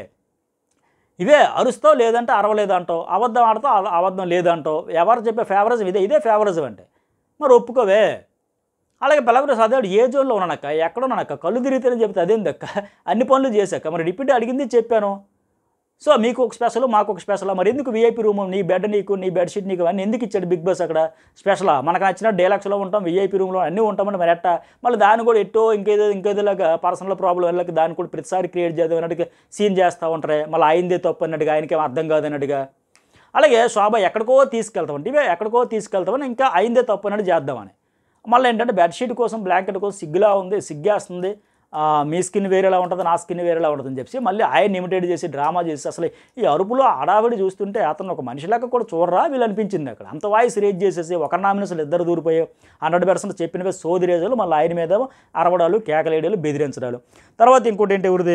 ఇవే అరుస్తావు లేదంటే అరవలేదు అంటావు అబద్ధం ఆడతావు అవ- అబద్ధం లేదంటావు ఎవరు చెప్పే ఫేవరిజం ఇదే ఇదే ఫేవరిజం అంటే మరి ఒప్పుకోవే అలాగే పిల్లలు అదే ఏ జోన్లో ఉన్నానక్క ఎక్కడ ఉన్నానక్క కళ్ళు తిరిగితేనే చెప్తే అదేందక్క అన్ని పనులు చేశాక మరి రిపీట్ అడిగింది చెప్పాను సో మీకు ఒక స్పెషల్ మాకు ఒక స్పెషల్ మరి ఎందుకు వీఐపీ రూమ్ నీ బెడ్ నీకు నీ బెడ్షీట్ నీకు అన్నీ ఎందుకు ఇచ్చాడు బిగ్ బాస్ అక్కడ స్పెషలా మనకు నచ్చిన డేలక్స్లో ఉంటాం వీఐపీ రూమ్లో అన్నీ ఉంటామంటే మరి ఎట్టా మళ్ళీ దాన్ని కూడా ఎట్టో ఇంకేదో ఇంకేదోలాగా పర్సనల్ ప్రాబ్లం వెళ్ళక దాన్ని కూడా ప్రతిసారి క్రియేట్ చేద్దాం అన్నట్టుగా సీన్ చేస్తూ ఉంటారే మళ్ళీ అయిందే తప్పు అన్నట్టుగా ఆయనకేం అర్థం కాదు అన్నట్టుగా అలాగే శోభ ఎక్కడికో తీసుకెళ్తామంటే ఇవే ఎక్కడికో తీసుకెళ్తామని ఇంకా అయిందే తప్పు అన్నట్టు చేద్దామని మళ్ళీ ఏంటంటే బెడ్షీట్ కోసం బ్లాంకెట్ కోసం సిగ్గులా ఉంది సిగ్గేస్తుంది ఆ, మీ స్కిన్ వేరేలా ఉంటుంది నా స్కిన్ వేరేలా ఉంటుందని చెప్పి మళ్ళీ ఆయన ఇమిటేట్ చేసి డ్రామా చేసి అసలు ఈ అరుపులో అడావిడి చూస్తుంటే అతను ఒక మనిషిలాగా కూడా చూడరా వీళ్ళు అనిపించింది అక్కడ అంత వాయిస్ రేజ్ చేసేసి ఒక నామినేషన్లు ఇద్దరు దూరిపోయి హండ్రెడ్ పర్సెంట్ చెప్పినవే సోది రేజులు మళ్ళీ ఆయన మీద అరవడాలు కేకలేయడాలు బెదిరించడాలు తర్వాత ఇంకోటి ఏంటి ఎవరిది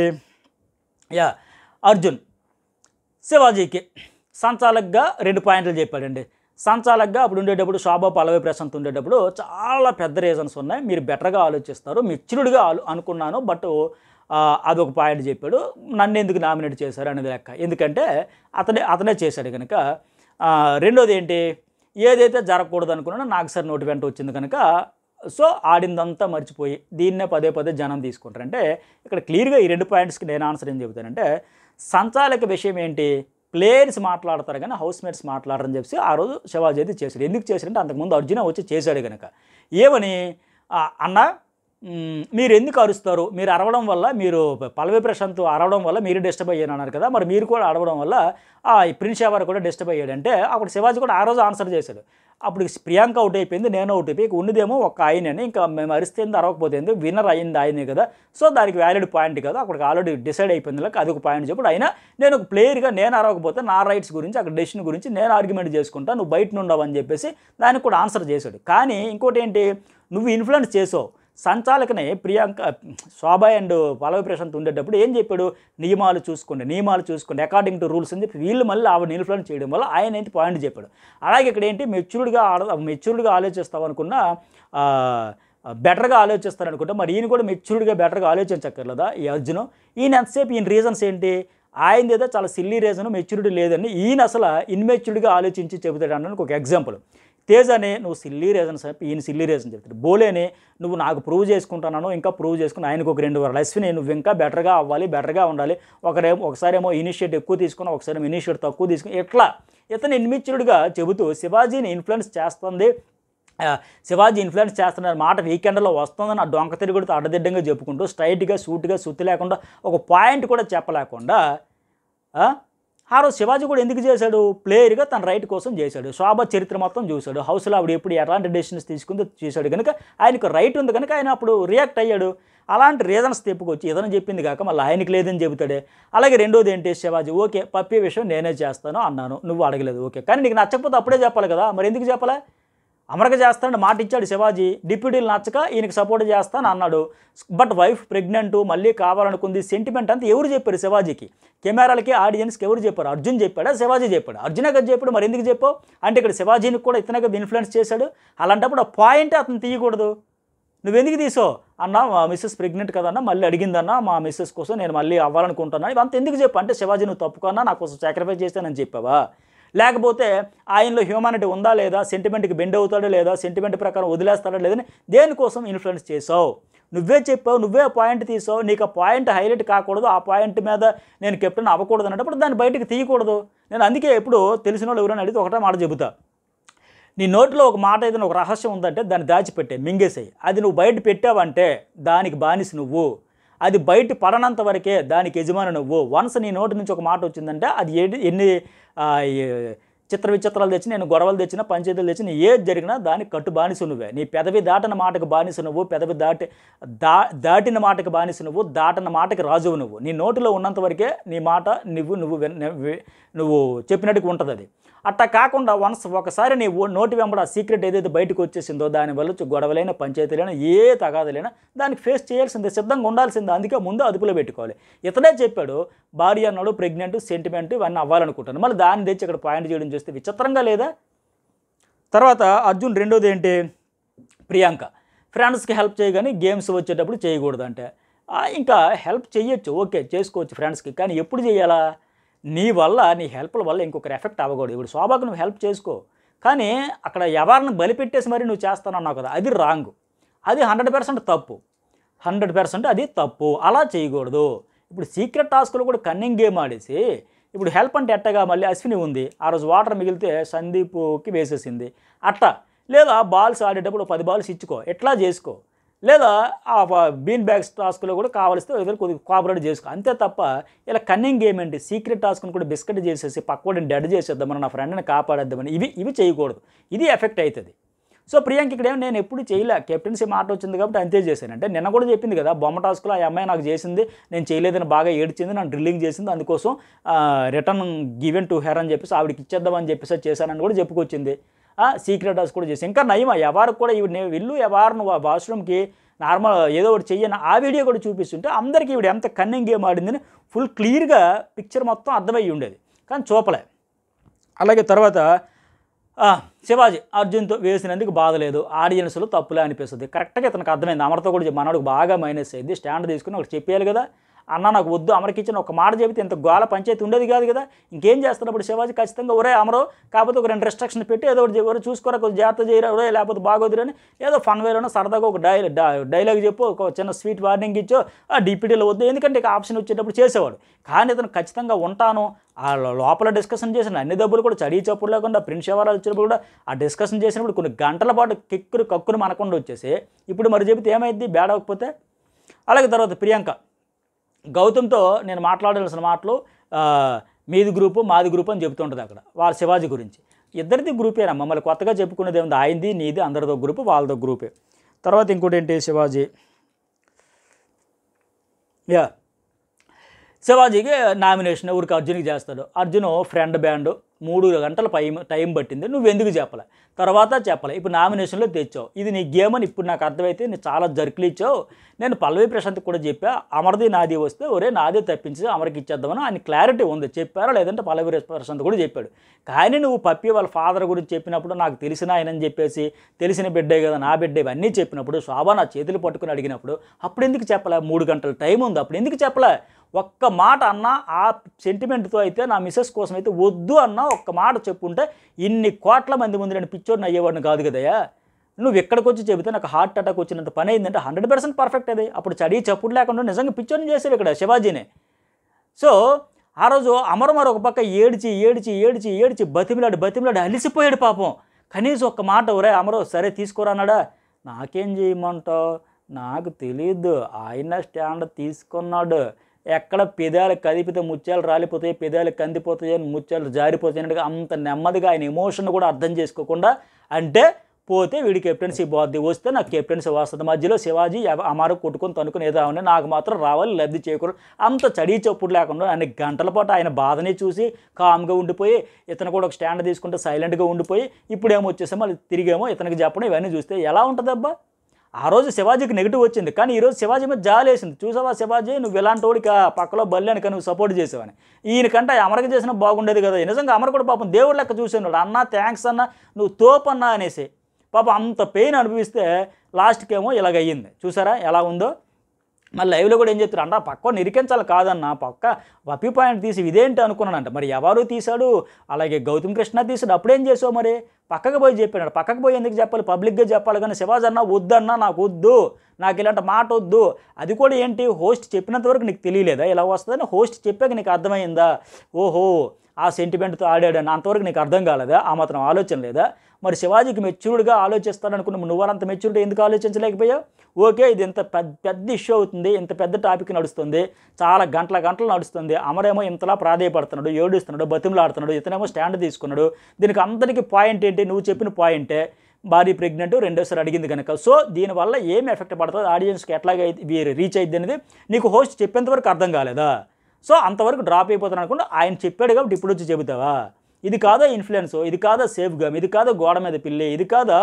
యా అర్జున్ శివాజీకి సంచాలక్గా రెండు పాయింట్లు చెప్పాడండి సంచాలక్గా అప్పుడు ఉండేటప్పుడు శోభా పల్లవి ప్రశాంత్ ఉండేటప్పుడు చాలా పెద్ద రీజన్స్ ఉన్నాయి మీరు బెటర్గా ఆలోచిస్తారు మెచ్యూర్డ్గా ఆలో అనుకున్నాను బట్ అదొక పాయింట్ చెప్పాడు నన్ను ఎందుకు నామినేట్ చేశారు అనేది లెక్క ఎందుకంటే అతనే అతనే చేశాడు కనుక ఆ, రెండోది ఏంటి ఏదైతే జరగకూడదు అనుకున్నానో నాకు సార్ నోటి వెంట వచ్చింది కనుక సో ఆడిందంతా మర్చిపోయి దీన్నే పదే పదే జనం తీసుకుంటారు అంటే ఇక్కడ క్లియర్గా ఈ రెండు పాయింట్స్కి నేను ఆన్సర్ ఏం చెబుతానంటే సంచాలక విషయం ఏంటి ప్లేయర్స్ మాట్లాడతారు కానీ హౌస్ మేట్స్ మాట్లాడరని చెప్పి ఆ రోజు శివాజీ అయితే చేశాడు ఎందుకు చేశాడంటే అంతకుముందు అర్జున వచ్చి చేశాడు కనుక ఏమని "ఆ, అన్న మ్, మీరు ఎందుకు అరుస్తారు మీరు అరవడం వల్ల మీరు పల్లవి ప్రశాంత్ అరవడం వల్ల మీరు డిస్టర్బ్ అయ్యాను అన్నారు కదా మరి మీరు కూడా అరవడం వల్ల ఆ ప్రిన్స్ ఎవరు కూడా డిస్టర్బ్ అయ్యాడు అంటే అప్పుడు శివాజీ కూడా ఆ రోజు ఆన్సర్ చేశాడు అప్పుడు ప్రియాంక అవుట్ అయిపోయింది నేను అవుట్ అయిపోయి ఇక ఉన్నదేమో ఒక ఆయనని ఇంకా మేము అరిస్తేంది అరవకపోతుంది విన్నర్ అయింది ఆయనే కదా సో దానికి వ్యాలిడ్ పాయింట్ కదా అక్కడికి ఆల్రెడీ డిసైడ్ అయిపోయింది లేక అది ఒక పాయింట్ చెప్పుడు అయినా నేను ఒక ప్లేయర్గా నేను అరవకపోతే నా రైట్స్ గురించి అక్కడ డెసిషన్ గురించి నేను ఆర్గ్యుమెంట్ చేసుకుంటా నువ్వు బయట నుండవు అని చెప్పేసి దానికి కూడా ఆన్సర్ చేశాడు కానీ ఇంకోటి ఏంటి నువ్వు ఇన్ఫ్లుయెన్స్ చేసావు సంచాలకనే ప్రియాంక శోభ అండ్ పల్లవి ప్రశాంత్ ఉండేటప్పుడు ఏం చెప్పాడు నియమాలు చూసుకోండి నియమాలు చూసుకోండి అకార్డింగ్ టు రూల్స్ అని చెప్పి వీళ్ళు మళ్ళీ ఆవిడ ఇన్ఫ్లుయెన్స్ చేయడం వల్ల ఆయన ఏంటి పాయింట్ చెప్పాడు అలాగే ఇక్కడ ఏంటి మెచ్యూర్డ్గా ఆడ మెచ్యూర్డ్గా ఆలోచిస్తాం అనుకున్న బెటర్గా ఆలోచిస్తారు అనుకుంటే మరి ఈయన కూడా మెచ్యూర్డ్గా బెటర్గా ఆలోచించక్కర్లేదా ఈ అర్జును ఈయన ఎంతసేపు ఈయన రీజన్స్ ఏంటి ఆయనది ఏదో చాలా సిల్లీ రీజన్ మెచ్యూరిటీ లేదని ఈయన అసలు ఇన్మెచ్యూర్డ్గా ఆలోచించి చెబుతాడు అన్నానికి ఒక ఎగ్జాంపుల్ తేజ్ అనే నువ్వు సిల్లీ రీజన్స్ చెప్పి ఈయన సిల్లీ రీజన్ చెప్తాడు బోలేని నువ్వు నాకు ప్రూవ్ చేసుకుంటున్నాను ఇంకా ప్రూవ్ చేసుకుని ఆయనకు ఒక రెండు వారాలు అశ్విని నువ్వు ఇంకా బెటర్గా అవ్వాలి బెటర్గా ఉండాలి ఒకరేమో ఒకసారేమో ఇనిషియేట్ ఎక్కువ తీసుకుని ఒకసారి ఇనిషియేట్ తక్కువ తీసుకుని ఎట్లా ఇతను ఇన్మెచ్యూర్డ్గా చెబుతూ శివాజీని ఇన్ఫ్లుయెన్స్ చేస్తుంది ఆ, శివాజీ ఇన్ఫ్లుయెన్స్ చేస్తున్న మాట వీకెండ్లో వస్తుందని ఆ డొంక తిరుగుడుతో అడ్డదిడ్డంగా చెప్పుకుంటూ స్ట్రైట్గా సూట్గా సుత్తి లేకుండా ఒక పాయింట్ కూడా చెప్పలేకుండా ఆ? ఆ రోజు శివాజీ కూడా ఎందుకు చేశాడు ప్లేయర్గా తన రైట్ కోసం చేశాడు శోభ చరిత్ర మొత్తం చూశాడు హౌస్లో ఆవిడ ఎప్పుడు ఎలాంటి డెసిషన్స్ తీసుకుందో చేశాడు కనుక ఆయనకు రైట్ ఉంది కనుక ఆయన అప్పుడు రియాక్ట్ అయ్యాడు అలాంటి రీజన్స్ తెప్పుకొచ్చి ఏదైనా చెప్పింది కాక మళ్ళీ ఆయనకి లేదని చెబుతాడే అలాగే రెండోది ఏంటి శివాజీ ఓకే పప్పి విషయం నేనే చేస్తాను అన్నాను నువ్వు అడగలేదు ఓకే కానీ నీకు నచ్చకపోతే అప్పుడే చెప్పాలి కదా మరి ఎందుకు చెప్పాలా అమరక చేస్తానని మాట ఇచ్చాడు శివాజీ డిప్యూటీలు నచ్చక ఈయనకి సపోర్ట్ చేస్తాను అన్నాడు బట్ వైఫ్ ప్రెగ్నెంట్ మళ్ళీ కావాలనుకుంది సెంటిమెంట్ అంతా ఎవరు చెప్పారు శివాజీకి కెమెరాలకి ఆడియన్స్కి ఎవరు చెప్పారు అర్జున్ చెప్పాడా శివాజీ చెప్పాడు అర్జునే కదా చెప్పాడు మరి ఎందుకు చెప్పావు అంటే ఇక్కడ శివాజీని కూడా ఇతనే కదా ఇన్ఫ్లుయెన్స్ చేశాడు అలాంటప్పుడు ఆ పాయింట్ అతను తీయకూడదు నువ్వెందుకు తీసో అన్న మా మిస్సెస్ ప్రెగ్నెంట్ కదన్నా మళ్ళీ అడిగిందన్న మా మిస్సెస్ కోసం నేను మళ్ళీ అవ్వాలనుకుంటున్నాను ఇవంతా ఎందుకు చెప్పు అంటే శివాజీ నువ్వు తప్పుకున్నా నా కోసం సాక్రిఫైస్ చేస్తానని చెప్పావా లేకపోతే ఆయనలో హ్యూమానిటీ ఉందా లేదా సెంటిమెంట్కి బెండ్ అవుతాడో లేదా సెంటిమెంట్ ప్రకారం వదిలేస్తాడో లేదని దేనికోసం ఇన్ఫ్లుయెన్స్ చేసావు నువ్వే చెప్పావు నువ్వే ఆ పాయింట్ తీసావు నీకు ఆ పాయింట్ హైలైట్ కాకూడదు ఆ పాయింట్ మీద నేను కెప్టెన్ అవ్వకూడదు అన్నప్పుడు దాన్ని బయటకు తీయకూడదు నేను అందుకే ఎప్పుడు తెలిసిన వాళ్ళు ఎవరైనా అడిగితే ఒకటే మాట చెబుతా నీ నోట్లో ఒక మాట ఏదైనా ఒక రహస్యం ఉందంటే దాన్ని దాచిపెట్టే మింగేసేయి అది నువ్వు బయట పెట్టావంటే దానికి బానిస నువ్వు అది బయట పడనంత వరకే దానికి యజమాని నువ్వు వన్స్ నీ నోటి నుంచి ఒక మాట వచ్చిందంటే అది ఏది ఎన్ని ఆ, ఏ- చిత్ర విచిత్రాలు తెచ్చి నేను గొడవలు తెచ్చినా పంచాయతీలు తెచ్చినా ఏది జరిగినా దానికి కట్టు బానిస నువ్వే నీ పెదవి దాటిన మాటకు బానిస నువ్వు పెదవి దాటి దా దాటిన మాటకు బానిస నువ్వు దాటిన మాటకి రాజువు నువ్వు నీ నోటిలో ఉన్నంత వరకే నీ మాట నువ్వు నువ్వు విన్- వి- నువ్వు చెప్పినట్టుగా ఉంటుంది అది అట్టా కాకుండా వన్స్ ఒకసారి నీ ఓ- నోటి వెంబడ ఆ సీక్రెట్ ఏదైతే బయటకు వచ్చేసిందో దానివల్ల వచ్చే గొడవలైన పంచాయతీలైనా ఏ తగాదులైనా దానికి ఫేస్ చేయాల్సిందే సిద్ధంగా ఉండాల్సిందే అందుకే ముందు అదుపులో పెట్టుకోవాలి ఇతడే చెప్పాడు భార్య అన్నాడు ప్రెగ్నెంట్ సెంటిమెంట్ ఇవన్నీ అవ్వాలనుకుంటాను మళ్ళీ దాన్ని తెచ్చి ఇక్కడ పాయింట్ చేయడం చేస్తే విచిత్రంగా లేదా తర్వాత అర్జున్ రెండోది ఏంటి ప్రియాంక ఫ్రెండ్స్కి హెల్ప్ చేయగానే గేమ్స్ వచ్చేటప్పుడు చేయకూడదు అంటే ఆ, ఇంకా హెల్ప్ చేయొచ్చు ఓకే చేసుకోవచ్చు ఫ్రెండ్స్కి కానీ ఎప్పుడు చేయాలా నీ వల్ల నీ హెల్ప్ల వల్ల ఇంకొకరు ఎఫెక్ట్ అవ్వకూడదు ఇప్పుడు శోభకు నువ్వు హెల్ప్ చేసుకో కానీ అక్కడ ఎవరిని బలిపెట్టేసి మరి నువ్వు చేస్తానన్నావు కదా అది రాంగ్ అది హండ్రెడ్ పర్సెంట్ తప్పు హండ్రెడ్ పర్సెంట్ అది తప్పు అలా చేయకూడదు ఇప్పుడు సీక్రెట్ టాస్క్లో కూడా కన్నింగ్ గేమ్ ఆడేసి ఇప్పుడు హెల్ప్ అంటే ఎట్టగా మళ్ళీ అశ్విని ఉంది ఆ రోజు వాటర్ మిగిలితే సందీప్కి వేసేసింది అట్టా లేదా బాల్స్ ఆడేటప్పుడు పది బాల్స్ ఇచ్చుకో ఎట్లా చేసుకో లేదా ఆ ప- బీన్ బ్యాగ్స్ టాస్క్లో కూడా కావలిస్తే ఏదైనా కొద్దిగా కోఆపరేట్ చేసుకో అంతే తప్ప ఇలా కన్నింగ్ గేమ్ ఏంటి సీక్రెట్ టాస్క్ని కూడా బిస్కెట్ చేసేసి పక్కవాడిని డెడ్ చేసేద్దామని నా ఫ్రెండ్ని కాపాడేద్దామని ఇవి ఇవి చేయకూడదు ఇది ఎఫెక్ట్ అవుతుంది సో ప్రియాంక ఇక్కడ ఏం నేను ఎప్పుడు చేయలే కెప్టెన్సీ మాట వచ్చింది కాబట్టి అంతే చేశాను అంటే నిన్న కూడా చెప్పింది కదా బొమ్మ టాస్క్లో ఆ అమ్మాయి నాకు చేసింది నేను చేయలేదని బాగా ఏడ్చింది నన్ను డ్రిల్లింగ్ చేసింది అందుకోసం రిటర్న్ గివెన్ టు హెర్ అని చెప్పేసి ఆవిడకి ఇచ్చేద్దామని చెప్పేసి చేశానని కూడా చెప్పుకొచ్చింది సీక్రెట్ టాస్క్ కూడా చేసి ఇంకా నయమా ఎవరికి కూడా ఇవి నేను వెళ్ళు ఎవరు నువ్వు ఆ వాష్రూమ్కి నార్మల్ ఏదో ఒకటి చెయ్యను ఆ వీడియో కూడా చూపిస్తుంటే అందరికీ ఇవిడ ఎంత కన్నింగ్ గేమ్ ఆడిందని ఫుల్ క్లియర్గా పిక్చర్ మొత్తం అర్థమయ్యి ఉండేది కానీ చూపలే అలాగే తర్వాత ఆ, శివాజీ అర్జున్తో వేసినందుకు బాధ లేదు ఆడియన్స్లో తప్పులే అనిపిస్తుంది కరెక్ట్గా ఇతనికి అర్థమైంది అమర్తో కూడా చెప్పి, మనోడికి బాగా మైనస్ అయింది స్టాండ్ తీసుకుని ఒకటి చెప్పేయాలి కదా అన్న నాకు వద్దు అమరకి ఇచ్చిన ఒక మాట చెబితే ఇంత గోల పంచాయతీ ఉండేది కాదు కదా ఇంకేం చేస్తున్నప్పుడు శివాజీ ఖచ్చితంగా ఒరే అమరో కాకపోతే ఒక రెండు రెస్ట్రిక్షన్ పెట్టి ఏదో ఒకటి ఎవరు చూసుకోరా కొంచెం జాగ్రత్త చేయరా ఒరే లేకపోతే బాగోదురని ఏదో ఫన్ వేలోనో సరదాగా ఒక డై డైలాగ్ చెప్పు ఒక చిన్న స్వీట్ వార్నింగ్ ఇచ్చో ఆ డిప్యూటీలో వద్దు ఎందుకంటే ఇక ఆప్షన్ వచ్చేటప్పుడు చేసేవాడు కానీ ఇతను ఖచ్చితంగా ఉంటాను ఆ లో- లోపల డిస్కషన్ చేసిన అన్ని డబ్బులు కూడా చడిగి చప్పుడు లేకుండా ప్రిన్స్ వ్యవహారాలు వచ్చినప్పుడు కూడా ఆ డిస్కషన్ చేసినప్పుడు కొన్ని గంటల పాటు కిక్కురు కక్కురు మనకుండా వచ్చేసి ఇప్పుడు మరి చెబితే ఏమైంది బేడవకపోతే అలాగే తర్వాత ప్రియాంక గౌతమ్తో నేను మాట్లాడాల్సిన మాటలు ఆ, మీది గ్రూపు మాది గ్రూప్ అని చెబుతుంటుంది అక్కడ వాళ్ళ శివాజీ గురించి ఇద్దరిది గ్రూపేనా మమ్మల్ని కొత్తగా చెప్పుకునేది ఏముంది ఆయనది నీది అందరిదో గ్రూపు వాళ్ళదో గ్రూపే తర్వాత ఇంకోటి ఏంటి శివాజీ యా శివాజీకి నామినేషన్ ఊరికి అర్జున్కి చేస్తాడు అర్జున్ ఫ్రెండ్ బ్యాండ్ మూడు గంటల టైం టైం పట్టింది నువ్వు ఎందుకు చెప్పలే తర్వాత చెప్పలే ఇప్పుడు నామినేషన్లో తెచ్చావు ఇది నీ గేమ్ అని ఇప్పుడు నాకు అర్థమైతే నేను చాలా జర్కులు ఇచ్చావు నేను పల్లవి ప్రశాంత్ కూడా చెప్పా అమర్ది నాది వస్తే ఒరే నాదే తప్పించి అమర్కి ఇచ్చేద్దామని ఆయన క్లారిటీ ఉంది చెప్పారా లేదంటే పల్లవి ప్రశాంత్ కూడా చెప్పాడు కానీ నువ్వు పప్పి వాళ్ళ ఫాదర్ గురించి చెప్పినప్పుడు నాకు తెలిసిన ఆయనని చెప్పేసి తెలిసిన బిడ్డే కదా నా బిడ్డ ఇవన్నీ చెప్పినప్పుడు శోభ నా చేతులు పట్టుకుని అడిగినప్పుడు అప్పుడు ఎందుకు చెప్పలే మూడు గంటల టైం ఉంది అప్పుడు ఎందుకు చెప్పలే ఒక్క మాట అన్నా ఆ సెంటిమెంట్తో అయితే నా మిస్సెస్ కోసం అయితే వద్దు అన్నా ఒక్క మాట చెప్పుంటే ఇన్ని కోట్ల మంది ముందు నేను పిచ్చోడిని అయ్యేవాడిని కాదు కదయ్యా నువ్వు ఎక్కడికి వచ్చి చెబితే నాకు హార్ట్ అటాక్ వచ్చినంత పని అయిందంటే హండ్రెడ్ పర్సెంట్ పర్ఫెక్ట్ అది అప్పుడు చడి చప్పుడు లేకుండా నిజంగా పిచ్చోడిని చేశాడు ఇక్కడ శివాజీనే సో ఆ రోజు అమరమర ఒక పక్క ఏడిచి ఏడిచి ఏడిచి ఏడిచి బతిమిలాడు బతిమిలాడు అలిసిపోయాడు పాపం కనీసం ఒక్క మాట ఒరే అమరో సరే తీసుకోరా అన్నాడా నాకేం చేయమంటావు నాకు తెలియదు ఆయన స్టాండ్ తీసుకున్నాడు ఎక్కడ పెదాలు కదిపితే ముత్యాలు రాలిపోతాయి పెదాలు కందిపోతాయి అని ముత్యాలు జారిపోతాయి అన్నట్టుగా అంత నెమ్మదిగా ఆయన ఎమోషన్ కూడా అర్థం చేసుకోకుండా అంటే పోతే వీడి కెప్టెన్సీ పోద్ది వస్తే నాకు కెప్టెన్సీ వస్తుంది మధ్యలో శివాజీ ఎవ- అమారు కొట్టుకొని తనుకుని ఏదో అవన్నీ నాకు మాత్రం రావాలి లబ్ధి చేయకూడదు అంత చడి చప్పుడు లేకుండా అన్ని గంటల పాటు ఆయన బాధని చూసి కామ్గా ఉండిపోయి ఇతను కూడా ఒక స్టాండ్ తీసుకుంటే సైలెంట్గా ఉండిపోయి ఇప్పుడేమో వచ్చేసామో మళ్ళీ తిరిగేమో ఇతనికి చెప్పడం ఇవన్నీ చూస్తే ఎలా ఉంటుందబ్బా ఆ రోజు శివాజీకి నెగిటివ్ వచ్చింది కానీ ఈరోజు శివాజీ మీద జాలేసింది చూసావా శివాజీ నువ్వు ఇలాంటి వాడికి ఆ పక్కలో బల్లానికి నువ్వు సపోర్ట్ చేసావని ఈయనకంటే అమరకి చేసిన బాగుండేది కదా నిజంగా అమర కూడా పాపం దేవుడు లెక్క చూసేవాడు అన్న థ్యాంక్స్ అన్న నువ్వు తోపన్నా అనేసి పాపం అంత పెయిన్ అనుభవిస్తే లాస్ట్కి ఏమో ఇలాగ అయ్యింది చూసారా ఎలా ఉందో మళ్ళీ లైవ్లో కూడా ఏం చెప్తారు అన్న పక్క నిరికించాలి కాదన్న పక్క వపి పాయింట్ తీసి ఇదేంటి అనుకున్నానంట మరి ఎవరు తీశాడు అలాగే గౌతమ్ కృష్ణ తీసాడు అప్పుడేం చేసావు మరి పక్కకు పోయి చెప్పాడు పక్కకు పోయి ఎందుకు చెప్పాలి పబ్లిక్గా చెప్పాలి కానీ శివాజీ అన్న వద్దన్నా నాకు వద్దు నాకు ఇలాంటి మాట వద్దు అది కూడా ఏంటి హోస్ట్ చెప్పినంత వరకు నీకు తెలియలేదా ఇలా వస్తుందని హోస్ట్ చెప్పాక నీకు అర్థమైందా ఓహో ఆ సెంటిమెంట్తో ఆడాడని అంతవరకు నీకు అర్థం కాలేదా ఆ మాత్రం ఆలోచన లేదా మరి శివాజీకి మెచ్యూర్డ్గా ఆలోచిస్తాడనుకున్న నువ్వు అంత మెచ్యూరిటీ ఎందుకు ఆలోచించలేకపోయావు ఓకే ఇది ఇంత పెద్ద పెద్ద ఇష్యూ అవుతుంది ఇంత పెద్ద టాపిక్ నడుస్తుంది చాలా గంటల గంటలు నడుస్తుంది అమరేమో ఇంతలా ప్రాధేయపడుతున్నాడు ఏడుస్తున్నాడు బతిమలాడుతున్నాడు ఇతనేమో స్టాండ్ తీసుకున్నాడు దీనికి అందరికీ పాయింట్ ఏంటి నువ్వు చెప్పిన పాయింటే భారీ ప్రెగ్నెంట్ రెండోసారి అడిగింది కనుక సో దీనివల్ల ఏం ఎఫెక్ట్ పడుతుంది ఆడియన్స్కి ఎట్లాగ రీచ్ అయింది అనేది నీకు హోస్ట్ చెప్పేంత వరకు అర్థం కాలేదా సో అంతవరకు డ్రాప్ అయిపోతాను అనుకుంటే ఆయన చెప్పాడు కాబట్టి ఇప్పుడు వచ్చి చెబుతావా ఇది కాదా ఇన్ఫ్లుయెన్స్ ఇది కాదా సేఫ్ గేమ్ ఇది కాదా గోడ మీద పిల్లి ఇది కాదా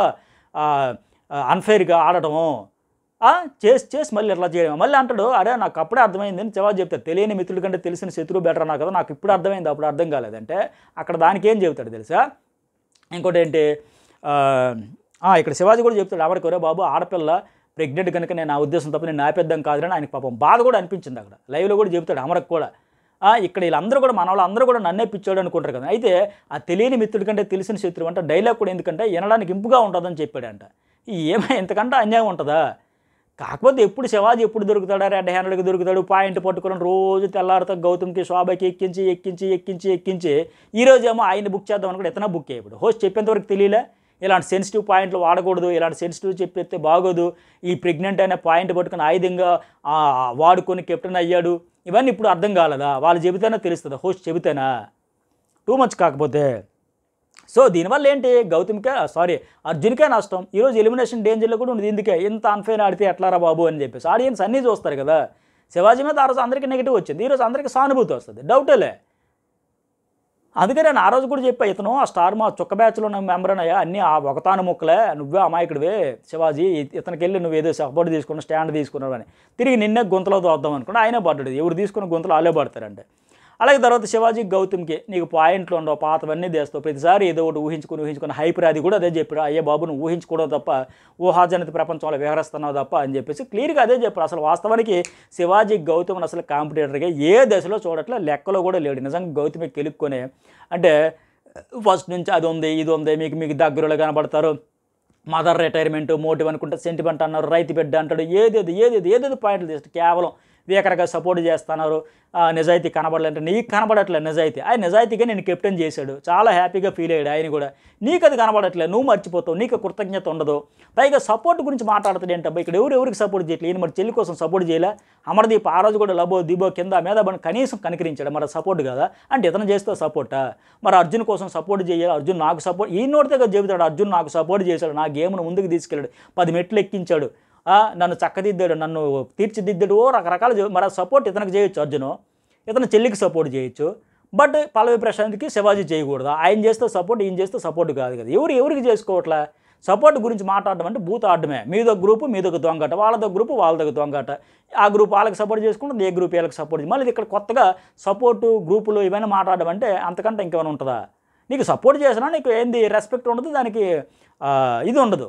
అన్ఫైర్గా ఆడటము ఆ, చేసి చేసి మళ్ళీ ఇట్లా చేయడం మళ్ళీ అంటాడు అరే నాకు అప్పుడే అర్థమైంది అని జవాబు చెప్తాడు తెలియని మిత్రుడి కంటే తెలిసిన శత్రువు బెటర్ అన్నా కదా నాకు ఇప్పుడు అర్థమైంది అప్పుడు అర్థం కాలేదంటే అక్కడ దానికి ఏం చెబుతాడు తెలుసా ఇంకోటి ఏంటి ఆ, ఆ, ఇక్కడ శివాజీ కూడా చెప్తాడు ఎవరికి ఒరే బాబు ఆడపిల్ల ప్రెగ్నెంట్ కనుక నేను నా ఉద్దేశం తప్ప నేను నాపేద్దాం కాదని ఆయనకి పాపం బాధ కూడా అనిపించింది అక్కడ లైవ్లో కూడా చెప్తాడు అమరకు కూడా ఆ, ఇక్కడ వీళ్ళందరూ కూడా మన వాళ్ళు అందరూ కూడా నన్నే పిచ్చాడు అనుకుంటారు కదా అయితే ఆ తెలియని మిత్రుడి కంటే తెలిసిన శత్రువు అంటే డైలాగ్ కూడా ఎందుకంటే వినడానికి ఇంపుగా ఉంటుందని చెప్పాడంట ఈ ఏమై ఎంతకంటే అన్యాయం ఉంటుందా కాకపోతే ఎప్పుడు శివాజీ ఎప్పుడు దొరుకుతాడా రెడ్ హ్యాండెడ్కి దొరుకుతాడు పాయింట్ పట్టుకుని రోజు తెల్లారితో గౌతమ్కి శోభకి ఎక్కించి ఎక్కించి ఎక్కించి ఎక్కించి ఈ రోజు ఏమో ఆయన బుక్ చేద్దాం అనుకుంటే ఇతనే బుక్ చేయప్పుడు హోస్ట్ చెప్పేంతవరకు తెలియలే ఇలాంటి సెన్సిటివ్ పాయింట్లు వాడకూడదు ఇలాంటి సెన్సిటివ్ చెప్పేస్తే బాగోదు ఈ ప్రెగ్నెంట్ అనే పాయింట్ పట్టుకుని ఆయుధంగా ఆ, వాడుకొని కెప్టెన్ అయ్యాడు ఇవన్నీ ఇప్పుడు అర్థం కాలేదా వాళ్ళు చెబితేనే తెలుస్తుంది హోస్ట్ చెబితేనా టూ మచ్ కాకపోతే సో దీనివల్ల ఏంటి గౌతమ్కే సారీ అర్జున్కే నష్టం ఈరోజు ఎలిమినేషన్ డేంజర్లో కూడా ఉంది ఇందుకే ఇంత అన్ఫైన్ ఆడితే ఎట్లారా బాబు అని చెప్పేసి ఆడియన్స్ అన్నీ చూస్తారు కదా శివాజీ మీద ఆ రోజు అందరికీ నెగిటివ్ వచ్చింది ఈరోజు అందరికీ సానుభూతి వస్తుంది డౌటేలే అందుకే నేను ఆ రోజు కూడా చెప్పా ఇతను ఆ స్టార్ మా చుక్క బ్యాచ్లో ఉన్న మెంబర్ అయ్యా అన్నీ ఆ ఒకతాను ముక్కలే నువ్వే అమాయకుడివే శివాజీ ఇ- ఇతనికి వెళ్ళి నువ్వు ఏదో సపోర్ట్ తీసుకున్నావు స్టాండ్ తీసుకున్నావు అని తిరిగి నిన్నే గుంతలో దోద్దాం అనుకున్నా ఆయనే పడ్డాడు ఎవరు తీసుకున్న గుంతలో వాళ్ళే పడతారంటే అలాగే తర్వాత శివాజీ గౌతమ్కి నీకు పాయింట్లు ఉండవు పాతవన్నీ తెస్తావు ప్రతిసారి ఏదో ఒకటి ఊహించుకుని ఊహించుకుని హైపర్ అది కూడా అదే చెప్పాడు అయ్యే బాబు నువ్వు ఊహించుకోవడం తప్ప ఊహాజనిత ప్రపంచంలో విహరిస్తున్నావు తప్ప అని చెప్పేసి క్లియర్గా అదే చెప్పాడు అసలు వాస్తవానికి శివాజీ గౌతమ్ అసలు కాంపిటేటర్గా ఏ దశలో చూడట్లే లెక్కలో కూడా లేడు నిజంగా గౌతమి కెలుక్కొని అంటే ఫస్ట్ నుంచి అది ఉంది ఇది ఉంది మీకు మీకు దగ్గరలో కనబడతారు మదర్ రిటైర్మెంట్ మోటివ్ అనుకుంటే సెంటిమెంట్ అన్నారు రైతు బిడ్డ అంటాడు ఏదేది ఏదేది ఏదేది పాయింట్లు తీస్తే కేవలం వేకరగా సపోర్ట్ చేస్తున్నారు ఆ, నిజాయితీ కనబడలేంటే నీకు కనబడట్లేదు నిజాయితీ ఆయన నిజాయితీగా నేను కెప్టెన్ చేశాడు చాలా హ్యాపీగా ఫీల్ అయ్యాడు ఆయన కూడా నీకు అది కనబడట్లేదు నువ్వు మర్చిపోతావు నీకు కృతజ్ఞత ఉండదు పైగా సపోర్ట్ గురించి మాట్లాడుతుంది ఏంటబ్బా ఇక్కడ ఎవరు ఎవరికి సపోర్ట్ చేయట్లేదు ఈయన మరి చెల్లి కోసం సపోర్ట్ చేయలే అమర్దీప్ ఆ రోజు కూడా లబో దిబో కింద మీద పడి కనీసం కనికరించాడు మరి సపోర్ట్ కదా అంటే ఇతను చేస్తే సపోర్టా మరి అర్జున్ కోసం సపోర్ట్ చేయాలి అర్జున్ నాకు సపోర్ట్ ఈ నోటితే కదా చెబుతాడు అర్జున్ నాకు సపోర్ట్ చేశాడు నా గేమ్ను ముందుకు తీసుకెళ్ళాడు పది మెట్లు ఎక్కించాడు ఆ, నన్ను చక్కదిద్దాడు నన్ను తీర్చిదిద్దాడు ఓ రకరకాల చే- మరి సపోర్ట్ ఇతనికి చేయొచ్చు అర్జును ఇతను చెల్లికి సపోర్ట్ చేయొచ్చు బట్ పల్లవి ప్రశాంత్కి శివాజీ చేయకూడదు ఆయన చేస్తే సపోర్ట్ ఈయన చేస్తే సపోర్ట్ కాదు కదా ఎవరు ఎవరికి చేసుకోవట్లే సపోర్ట్ గురించి మాట్లాడడం అంటే బూత్ ఆడమే మీదొక గ్రూపు మీదొక దొంగట వాళ్ళదొక గ్రూపు వాళ్ళదొక దొంగట ఆ గ్రూప్ వాళ్ళకి సపోర్ట్ చేసుకుంటుంది ఏ గ్రూప్ వీళ్ళకి సపోర్ట్ మళ్ళీ ఇక్కడ కొత్తగా సపోర్టు గ్రూపులు ఇవన్నీ మాట్లాడడం అంటే అంతకంటే ఇంకేమైనా ఉంటుందా నీకు సపోర్ట్ చేసినా నీకు ఏంది రెస్పెక్ట్ ఉండదు దానికి ఆ, ఇది ఉండదు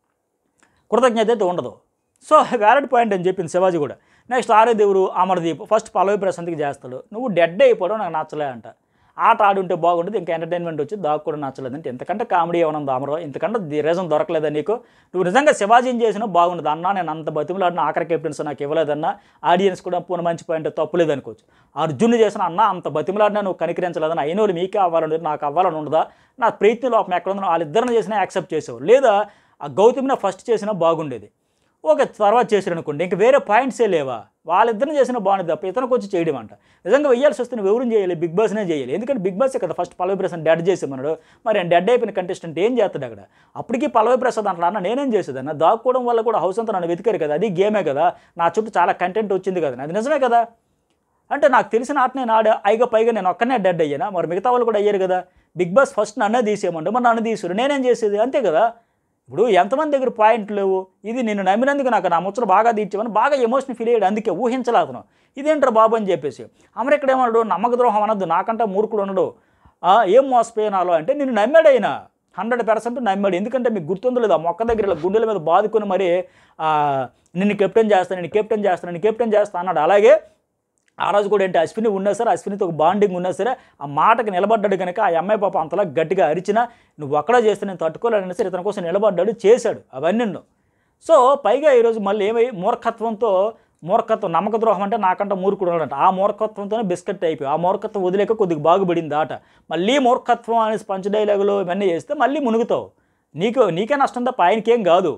కృతజ్ఞత అయితే ఉండదు సో వ్యాలిడ్ పాయింట్ అని చెప్పింది శివాజీ కూడా నెక్స్ట్ ఆర్యదేవుడు అమర్దీప్ ఫస్ట్ పల్లవి ప్రశాంత్కి చేస్తాడు నువ్వు డెడ్ అయిపోవడం నాకు నచ్చలే అంట ఆట ఆడుంటే బాగుంటుంది ఇంకా ఎంటర్టైన్మెంట్ వచ్చి దాకు కూడా నచ్చలేదు అంటే ఇంతకంటే కామెడీ ఏమైనా ఉందా అమరో ఇంతకంటే రీజన్ దొరకలేదా నీకు నువ్వు నిజంగా శివాజీని చేసినా బాగుండదు అన్నా నేను అంత బతిమలాడిన ఆఖరి కెప్టెన్స్ నాకు ఇవ్వలేదన్నా ఆడియన్స్ కూడా పూన మంచి పాయింట్ తప్పులేదు అనుకోవచ్చు అర్జున్ చేసిన అన్న అంత బతిమలాడినా నువ్వు కనికరించలేదని అయిన వాళ్ళు మీకే అవ్వాలని నాకు అవ్వాలని ఉండదా నా ప్రయత్నం లోపం ఎక్కడ ఉందో వాళ్ళిద్దరిని చేసినా యాక్సెప్ట్ చేసేవారు లేదా ఆ గౌతమిని ఫస్ట్ చేసినా బాగుండేది ఓకే తర్వాత చేసారు అనుకోండి ఇంక వేరే పాయింట్సే లేవా వాళ్ళిద్దరిని చేసినా బాగుండేది తప్ప ఇతనికి వచ్చి చేయడం అంట నిజంగా వెయ్యాల్సి వస్తే నువ్వు ఎవరిని చేయాలి బిగ్ బాస్నే చేయాలి ఎందుకంటే బిగ్ బాసే కదా ఫస్ట్ పల్లవి ప్రసాద్ డెడ్ చేసేమన్నాడు మరి డెడ్ అయిపోయిన కంటెస్టెంట్ ఏం చేస్తాడు అక్కడ అప్పటికి పల్లవి ప్రసాద్ అంటాడు అన్న నేనేం చేసేదన్న దాక్కోవడం వల్ల కూడా హౌస్ అంతా నన్ను వెతికారు కదా అది గేమే కదా నా చుట్టూ చాలా కంటెంట్ వచ్చింది కదా అది నిజమే కదా అంటే నాకు తెలిసిన ఆట నేను ఆడా అయిగా పైగా నేను ఒక్కనే డెడ్ అయ్యానా మరి మిగతా వాళ్ళు కూడా అయ్యారు కదా బిగ్ బాస్ ఫస్ట్ నన్నే తీసేయమంటే మరి నన్ను తీసారు నేనేం చేసేది అంతే కదా ఇప్పుడు ఎంతమంది దగ్గర పాయింట్లు లేవు ఇది నేను నమ్మినందుకు నాకు నా ముచ్చట బాగా తీర్చామని బాగా ఎమోషన్ ఫీల్ అయ్యాడు అందుకే ఊహించలే అతను ఇదేంట్రా బాబు అని చెప్పేసి అమరు ఇక్కడ ఏమన్నాడు నమ్మక ద్రోహం అనొద్దు నాకంటే మూర్ఖుడు ఉండడు ఆ, ఏం మోసపోయినాలో అంటే నిన్ను నమ్మాడు ఆయన హండ్రెడ్ పర్సెంట్ నమ్మాడు ఎందుకంటే మీకు గుర్తుందో లేదు ఆ మొక్క దగ్గర ఇలా గుండెల మీద బాదుకొని మరి ఆ, నిన్ను కెప్టెన్ చేస్తాను నేను కెప్టెన్ చేస్తాను నేను కెప్టెన్ చేస్తాను అన్నాడు అలాగే ఆ రోజు కూడా ఏంటి అశ్విని ఉన్నా సరే అశ్వినితో ఒక బాండింగ్ ఉన్నా సరే ఆ మాటకి నిలబడ్డాడు కనుక ఆ అమ్మాయి పాప అంతలా గట్టిగా అరిచినా నువ్వు ఒక్కడే చేస్తే నేను తట్టుకోలేనని సరే ఇతని కోసం నిలబడ్డాడు చేశాడు అవన్నీ సో పైగా ఈరోజు మళ్ళీ ఏమై మూర్ఖత్వంతో మూర్ఖత్వం నమ్మక ద్రోహం అంటే నాకంటే మూర్ఖుడు ఉన్నాడంట ఆ మూర్ఖత్వంతోనే బిస్కెట్ అయిపోయి ఆ మూర్ఖత్వం వదిలేక కొద్దిగా బాగుపడింది ఆట మళ్ళీ మూర్ఖత్వం అనేసి పంచ డైలాగులు ఇవన్నీ చేస్తే మళ్ళీ మునుగుతావు నీకు నీకే నష్టం తప్ప ఆయనకేం కాదు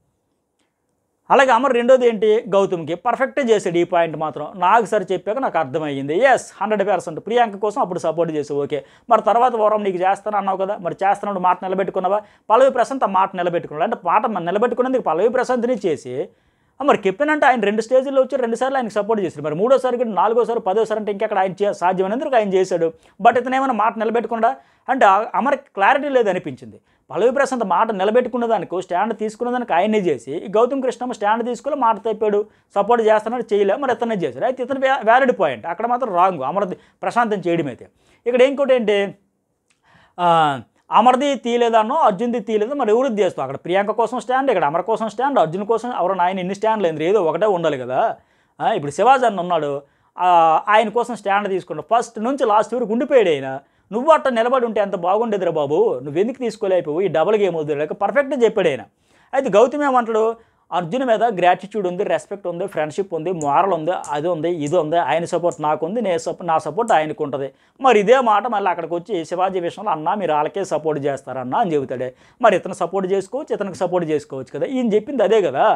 అలాగే అమర్ రెండోది ఏంటి గౌతమ్కి పర్ఫెక్టే చేశాడు ఈ పాయింట్ మాత్రం నాకు సరి చెప్పాక నాకు అర్థమయ్యింది ఎస్ హండ్రెడ్ పర్సెంట్ ప్రియాంక కోసం అప్పుడు సపోర్ట్ చేసావు ఓకే మరి తర్వాత వారం నీకు చేస్తాను అన్నావు కదా మరి చేస్తున్నాడు మాట నిలబెట్టుకున్నావా పల్లవి ప్రశాంత్ ఆ మాట నిలబెట్టుకున్నాడు అంటే మాట మన నిలబెట్టుకున్నందుకు పల్లవి ప్రశాంత్ని చేసి ఆ, మరి కెప్టెన్ అంటే ఆయన రెండు స్టేజ్లో వచ్చి రెండు సార్లు ఆయనకి సపోర్ట్ చేశాడు మరి మూడోసారి కూడా నాలుగోసారి పదోసారి అంటే ఇంకెక్కడ ఆయన చే సాధ్యమైనందుకు ఆయన చేశాడు బట్ ఇతను ఏమైనా మాట నిలబెట్టుకుండా అంటే ఆ- అమర్కి క్లారిటీ లేదు అనిపించింది పల్లవి ప్రశాంత్ మాట నిలబెట్టుకున్న దానికి స్టాండ్ తీసుకున్న దానికి ఆయనే చేసి ఈ గౌతమ్ కృష్ణమ్మ స్టాండ్ తీసుకుని మాట తప్పాడు సపోర్ట్ చేస్తున్నాడు చేయలే మరి ఇతనే చేశాడు అయితే ఇతను వ్యాలిడ్ పాయింట్ అక్కడ మాత్రం రాంగ్ అమర్ ప్రశాంతం చేయడం అయితే ఇక్కడ ఇంకోటి ఏంటి ఆ, అమర్ది తీయలేదన్నో అర్జున్ది తీయలేదు మరి ఎవరు తీస్తావు అక్కడ ప్రియాంక కోసం స్టాండ్ ఇక్కడ అమర్ కోసం స్టాండ్ అర్జున్ కోసం ఎవరు ఆయన ఇన్ని స్టాండ్లు ఏంది ఏదో ఒకటే ఉండాలి కదా ఆ, ఇప్పుడు శివాజీ అన్న ఉన్నాడు ఆ, ఆయన కోసం స్టాండ్ తీసుకున్నాడు ఫస్ట్ నుంచి లాస్ట్ వరకు ఉండిపోయాడు ఆయన నువ్వు అట్ట నిలబడి ఉంటే ఎంత బాగుండేదిరా బాబు నువ్వు ఎందుకు తీసుకోలేకపోవు ఈ డబుల్ గేమ్ వద్దు లేక పర్ఫెక్ట్గా చెప్పాడు ఆయన అయితే గౌతమ్ ఏమంటాడు అర్జున్ మీద గ్రాటిట్యూడ్ ఉంది రెస్పెక్ట్ ఉంది ఫ్రెండ్షిప్ ఉంది మారల్ ఉంది అది ఉంది ఇది ఉంది ఆయన సపోర్ట్ నాకు ఉంది నేను సపో నా సపోర్ట్ ఆయనకు ఉంటుంది మరి ఇదే మాట మళ్ళీ అక్కడికి వచ్చి శివాజీ విషయంలో అన్న మీరు వాళ్ళకే సపోర్ట్ చేస్తారన్న అని చెబుతాడే మరి ఇతను సపోర్ట్ చేసుకోవచ్చు ఇతనికి సపోర్ట్ చేసుకోవచ్చు కదా ఈయన చెప్పింది అదే కదా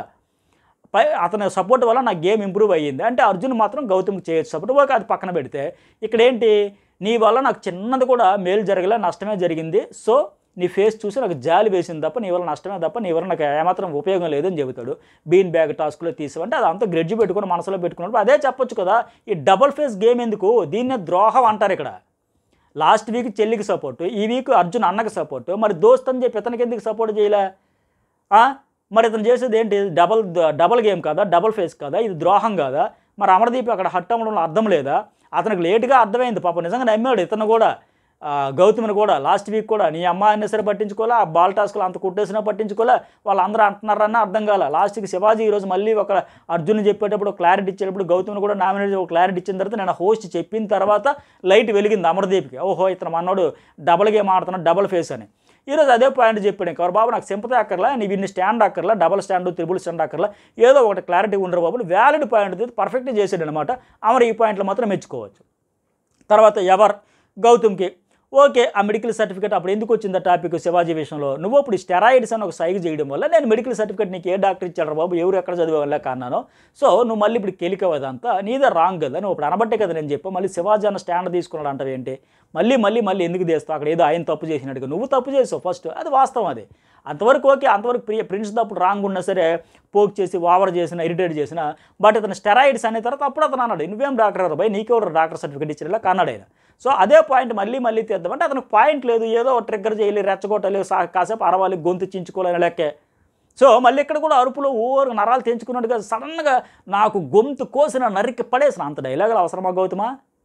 పై అతని సపోర్ట్ వల్ల నా గేమ్ ఇంప్రూవ్ అయ్యింది అంటే అర్జున్ మాత్రం గౌతమ్కి చేయొచ్చు సపోర్ట్ ఓకే అది పక్కన పెడితే ఇక్కడ ఏంటి నీ వల్ల నాకు చిన్నది కూడా మేలు జరగలే నష్టమే జరిగింది సో నీ ఫేస్ చూసి నాకు జాలి వేసింది తప్ప నీ వల్ల నష్టమే తప్ప నీ వల్ల నాకు ఏమాత్రం ఉపయోగం లేదని చెబుతాడు బీన్ బ్యాగ్ టాస్క్లో తీసావంటే అది అంతా గ్రెడ్జ్ పెట్టుకుని మనసులో పెట్టుకున్నప్పుడు అదే చెప్పొచ్చు కదా ఈ డబుల్ ఫేస్ గేమ్ ఎందుకు దీన్నే ద్రోహం అంటారు ఇక్కడ లాస్ట్ వీక్ చెల్లికి సపోర్టు ఈ వీక్ అర్జున్ అన్నకి సపోర్టు మరి దోస్త్ అని చెప్పి ఇతనికి ఎందుకు సపోర్ట్ చేయలే ఆ? మరి ఇతను చేసేది ఏంటి డబల్ డబల్ గేమ్ కదా డబల్ ఫేస్ కదా ఇది ద్రోహం కదా మరి అమర్దీప్ అక్కడ హట్ అవ్వడంలో అర్థం లేదా అతనికి లేటుగా అర్థమైంది పాపం నిజంగా నమ్మాడు ఇతను కూడా ఆ, గౌతమ్ని కూడా లాస్ట్ వీక్ కూడా నీ అమ్మ అయినా సరే పట్టించుకోలే ఆ బాల్ టాస్క్లు అంత కుట్టేసినా పట్టించుకోలే వాళ్ళందరూ అంటున్నారన్న అర్థం కాలే లాస్ట్కి శివాజీ ఈరోజు మళ్ళీ ఒక అర్జున్ చెప్పేటప్పుడు క్లారిటీ ఇచ్చేటప్పుడు గౌతమ్ని కూడా నామినేట్ ఒక క్లారిటీ ఇచ్చిన తర్వాత నేను హోస్ట్ చెప్పిన తర్వాత లైట్ వెలిగింది అమర్దీప్కి ఓహో ఇతను మనోడు డబల్ గేమ్ ఆడుతున్నాడు డబల్ ఫేస్ అని ఈరోజు అదే పాయింట్ చెప్పాడు ఇంకా బాబు నాకు సింపతి అక్కర్లా నీవు ఇన్ని స్టాండ్ అక్కర్లా డబల్ స్టాండ్ త్రిబుల్ స్టాండ్ అక్కర్లా ఏదో ఒకటి క్లారిటీ ఉండరు బాబు వ్యాలిడ్ పాయింట్ పర్ఫెక్ట్ చేసాడు అనమాట అమరు ఈ పాయింట్లో మాత్రం మెచ్చుకోవచ్చు తర్వాత ఎవర్ గౌతమ్కి ఓకే ఆ మెడికల్ సర్టిఫికేట్ అప్పుడు ఎందుకు వచ్చింది ఆ టాపిక్ శివాజీ విషయంలో నువ్వు ఇప్పుడు స్టెరాయిడ్స్ అని ఒక సైజ్ చేయడం వల్ల నేను మెడికల్ సర్టిఫికేట్ నీకు ఏ డాక్టర్ ఇచ్చాడు బాబు ఎవరు ఎక్కడ చదివే వల్ల కన్నాను సో నువ్వు మళ్ళీ ఇప్పుడు కెలికవదంతా నీదే రాంగ్ కదా నువ్వు ఇప్పుడు అనబట్టే కదా నేను చెప్పా మళ్ళీ శివాజీ అన్న స్టాండ్ తీసుకున్నాడు అంటావు ఏంటి మళ్ళీ మళ్ళీ మళ్ళీ ఎందుకు చేస్తావు అక్కడ ఏదో ఆయన తప్పు చేసినట్టుగా నువ్వు తప్పు చేసావు ఫస్ట్ అది వాస్తవం అది అంతవరకు ఓకే అంతవరకు ప్రియ ప్రిన్స్ తప్పుడు రాంగ్ ఉన్నా సరే పోక్ చేసి ఓవర్ చేసిన ఇరిటేట్ చేసిన బట్ ఇతను స్టెరాయిడ్స్ అనే తర్వాత అప్పుడు అతను అన్నాడు నువ్వేం డాక్టర్ గారు భయ్ నీకెవరు డాక్టర్ సర్టిఫికేట్ ఇచ్చిన కన్నాడు ఆయన సో అదే పాయింట్ మళ్ళీ మళ్ళీ తీద్దామంటే అతనికి పాయింట్ లేదు ఏదో ట్రిగ్గర్ చేయాలి రెచ్చగొట్టాలి సా- కాసేపు అరవాలి గొంతు చించుకోవాలని లెక్కే సో మళ్ళీ ఇక్కడ కూడా అరుపులో ఓరు నరాలు తెంచుకున్నట్టుగా సడన్గా నాకు గొంతు కోసిన నరికి పడేసిన అంత డైలాగులు అవసరమా గౌతమా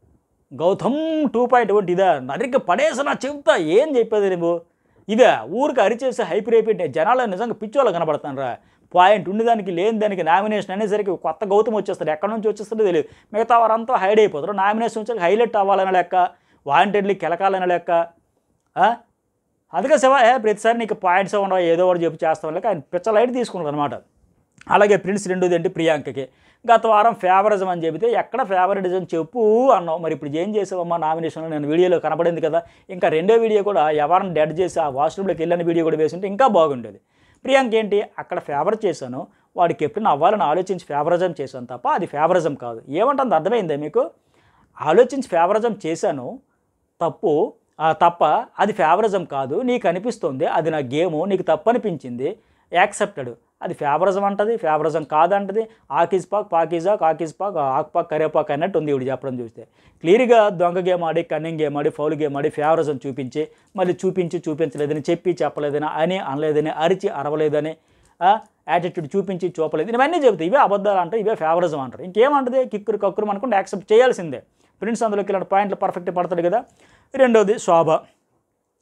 గౌతమ్ టూ పాయింట్ ఒకటి ఇదే నరికి పడేసిన చెబుతా ఏం చెప్పేది నువ్వు ఇదే ఊరికి అరిచేసి హైపర్ అయిపోయి జనాలు నిజంగా పిచ్చోళ్ళు కనబడతాను రా పాయింట్ ఉండేదానికి లేని దానికి నామినేషన్ అనేసరికి కొత్త గౌతమ్ వచ్చేస్తాడు ఎక్కడి నుంచి వచ్చేస్తుందో తెలియదు మిగతా వారంతా హైడ్ అయిపోతారు నామినేషన్ వచ్చాక హైలైట్ అవ్వాలనే లెక్క వాంటెడ్లీ కెలకాలనే లెక్క ఆ? అందుకే శివ ఏ ప్రతిసారి నీకు పాయింట్స్ ఉండవు ఏదో ఒకటి చెప్పి చేస్తాం లేక ఆయన పిచ్చ లైట్ తీసుకున్నాడు అనమాట అలాగే ప్రిన్స్ రెండోది ఏంటి ప్రియాంకకి గత వారం ఫేవరిజం అని చెబితే ఎక్కడ ఫేవరిటిజం చెప్పు అన్నావు మరి ఇప్పుడు ఏం చేసావమ్మా నామినేషన్లో నేను వీడియోలో కనపడింది కదా ఇంకా రెండో వీడియో కూడా ఎవరిని డెడ్ చేసి ఆ వాష్రూమ్లోకి వెళ్ళిన వీడియో కూడా వేసుంటే ఇంకా బాగుండేది ప్రియాంక ఏంటి అక్కడ ఫేవర్ చేశాను వాడి కెప్టెన్ అవ్వాలని ఆలోచించి ఫేవరిజం చేశాను తప్ప అది ఫేవరిజం కాదు ఏమంటుంది అర్థమైందా మీకు ఆలోచించి ఫేవరిజం చేశాను తప్పు ఆ, తప్ప అది ఫేవరిజం కాదు నీకు అనిపిస్తుంది అది నా గేము నీకు తప్పు అనిపించింది యాక్సెప్టెడ్ అది ఫేవరిజం అంటది ఫేవరిజం కాదంటది ఆకిజ్ పాక్ పాకిజా కాకిజ్ పాక్ ఆక్పాక్ కరేపాక్ అన్నట్టు ఉంది ఇప్పుడు చెప్పడం చూస్తే క్లియర్గా దొంగ గేమ్ ఆడి కన్నింగ్ గేమ్ ఆడి ఫౌల్ గేమ్ ఆడి ఫేవరిజం చూపించి మళ్ళీ చూపించి చూపించలేదని చెప్పి చెప్పలేదని అని అనలేదని అరిచి అరవలేదని యాటిట్యూడ్ చూపించి చూపలేదు ఇవన్నీ చెబుతాయి ఇవే అబద్ధాలు అంటారు ఇవే ఫేవరిజం అంటారు ఇంకేమంటది కిక్కురు కక్కురు అనుకుంటే యాక్సెప్ట్ చేయాల్సిందే ప్రిన్స్ అందులోకి ఇలాంటి పాయింట్లు పర్ఫెక్ట్ పడతాడు కదా రెండోది శోభ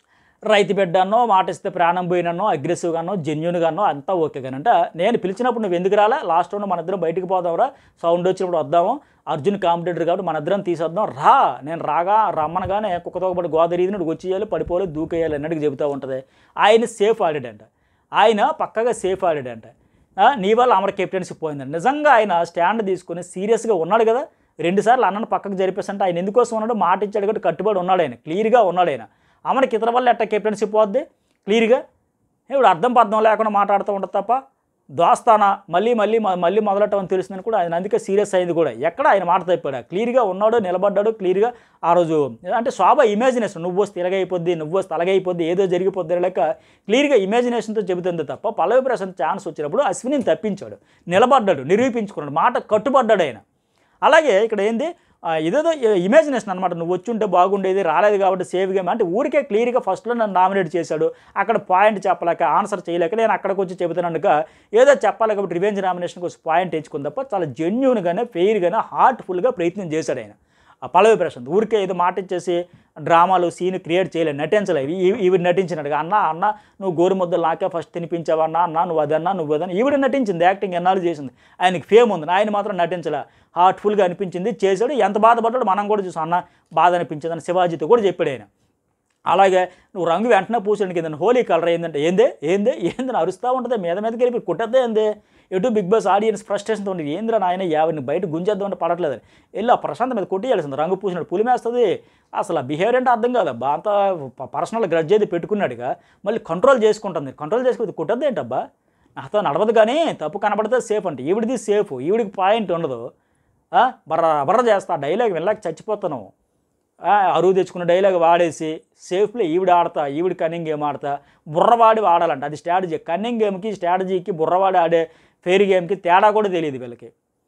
రైతు బిడ్డనో మాట ఇస్తే ప్రాణం పోయినో అగ్రెసివ్గానో జెన్యున్గానో అంతా ఓకే కానీ అంటే నేను పిలిచినప్పుడు నువ్వు ఎందుకు రాలా లాస్ట్ రౌండ్ మన ఇద్దరం బయటికి పోదాంరా సౌండ్ వచ్చినప్పుడు వద్దాము అర్జున్ కాంపిటేటర్ కాబట్టి మన ఇద్దరం తీసేద్దాం రా నేను రాగా రమ్మనగానే కుక్కతో పాటు గోదావరి నువ్వు వచ్చేయాలి పడిపోవాలి దూకేయాలి అన్నట్టుగా చెబుతూ ఉంటుంది ఆయన సేఫ్ ఆడాడంట ఆయన పక్కగా సేఫ్ ఆడాడంట ఆ, నీ వల్ల అమర కెప్టెన్సీ పోయిందండి నిజంగా ఆయన స్టాండ్ తీసుకుని సీరియస్గా ఉన్నాడు కదా రెండుసార్లు అన్నను పక్కకు జరిపేసంటే ఆయన ఎందుకోసం ఉన్నాడు మాట ఇచ్చాడు కాబట్టి కట్టుబడి ఉన్నాడు ఆయన క్లియర్గా ఉన్నాడు ఆయన అమరకి ఇతర వల్ల ఎట్ట కెప్టెన్సీ పోద్ది క్లియర్గా ఇప్పుడు అర్థం పర్థం లేకుండా మాట్లాడుతూ ఉంటుంది తప్ప దోస్తానా మళ్ళీ మళ్ళీ మ- మళ్ళీ మొదలెట్టమని తెలిసిందని కూడా ఆయన అందుకే సీరియస్ అయింది కూడా ఎక్కడ ఆయన మాట తప్పాడు క్లియర్గా ఉన్నాడు నిలబడ్డాడు క్లియర్గా ఆ రోజు అంటే శోభ ఇమాజినేషన్ నువ్వు వస్తే ఇలాగైపోద్ది నువ్వు వస్తే అలాగైపోద్ది ఏదో జరిగిపోద్ది లెక్క క్లియర్గా ఇమాజినేషన్తో చెబుతుంది తప్ప పల్లవి ప్రశాంత్ ఛాన్స్ వచ్చినప్పుడు అశ్విని తప్పించాడు నిలబడ్డాడు నిరూపించుకున్నాడు మాట కట్టుబడ్డాడు ఆయన అలాగే ఇక్కడ ఏంది ఆ, ఇదేదో ఇమాజినేషన్ అనమాట నువ్వు వచ్చి ఉంటే బాగుండేది రాలేదు కాబట్టి సేవ్ గేమ్ అంటే ఊరికే క్లియర్గా ఫస్ట్లో నన్ను నామినేట్ చేశాడు అక్కడ పాయింట్ చెప్పలేక ఆన్సర్ చేయలేక నేను అక్కడికి వచ్చి చెబుతున్నానుక ఏదో చెప్పాలి కాబట్టి రివెంజ్ నామినేషన్కి వచ్చి పాయింట్ తెచ్చుకుని తప్ప చాలా జెన్యున్గానే ఫెయిర్గానే హార్ట్ఫుల్గా ప్రయత్నం చేశాడు ఆయన ఆ పల్లవి ప్రశాంత్ ఊరికే ఏదో మాట ఇచ్చేసి డ్రామాలు సీన్ క్రియేట్ చేయలేదు నటించలేదు ఈ- ఈవిడ నటించినట్టుగా అన్న అన్న నువ్వు గోరు ముద్దలు నాకే ఫస్ట్ తినిపించావన్నా అన్న నువ్వు అదన్నా నువ్వు అదన్నా ఈవిడ నటించింది యాక్టింగ్ ఎన్నాళ్ళు చేసింది ఆయనకి ఫేమ్ ఉంది ఆయన మాత్రం నటించలే హార్ట్ఫుల్గా అనిపించింది చేశాడు ఎంత బాధపడ్డాడు మనం కూడా చూసాం అన్న బాధ అనిపించిందని శివాజీతో కూడా చెప్పాడు ఆయన అలాగే నువ్వు రంగు వెంటనే పూసానికి ఏంటంటే హోలీ కలర్ ఏంటంటే ఏందే ఏందే ఏందని అరుస్తూ ఉంటుంది మీద మీదకి వెళ్ళి కుట్టద్దే ఏందే ఎటు బిగ్ బాస్ ఆడియన్స్ ఫ్రస్ట్రేషన్తో ఉంది ఏంద్రా నాయన యావని బయట గుంజేద్దాం అంటే పడట్లేదు వెళ్ళి ఆ ప్రశాంత్ మీద కొట్టేయాల్సింది రంగు పూసినట్టు పులిమేస్తుంది అసలు ఆ బిహేవియర్ అంటే అర్థం కాదు అబ్బా అంత పర్సనల్ గ్రడ్జ్ ఏది పెట్టుకున్నాడుగా మళ్ళీ కంట్రోల్ చేసుకుంటుంది కంట్రోల్ చేసుకుంది కుట్టద్దు ఏంటబ్బా నాతో నడవదు కానీ తప్పు కనబడితే సేఫ్ అంటే ఈవిడిది సేఫ్ ఈవిడికి పాయింట్ ఉండదు ఆ, బర్ర బర్ర చేస్తా డైలాగ్ వెళ్ళాక చచ్చిపోతాను ఆ, అరువు తెచ్చుకున్న డైలాగ్ వాడేసి సేఫ్లో ఈవిడ ఆడతా ఈవిడ కన్నింగ్ గేమ్ ఆడతా బుర్రవాడి వాడాలంట అది స్ట్రాటజీ కన్నింగ్ గేమ్కి స్ట్రాటజీకి బుర్రవాడి ఆడే ఫెయిర్ గేమ్కి తేడా కూడా తెలియదు వీళ్ళకి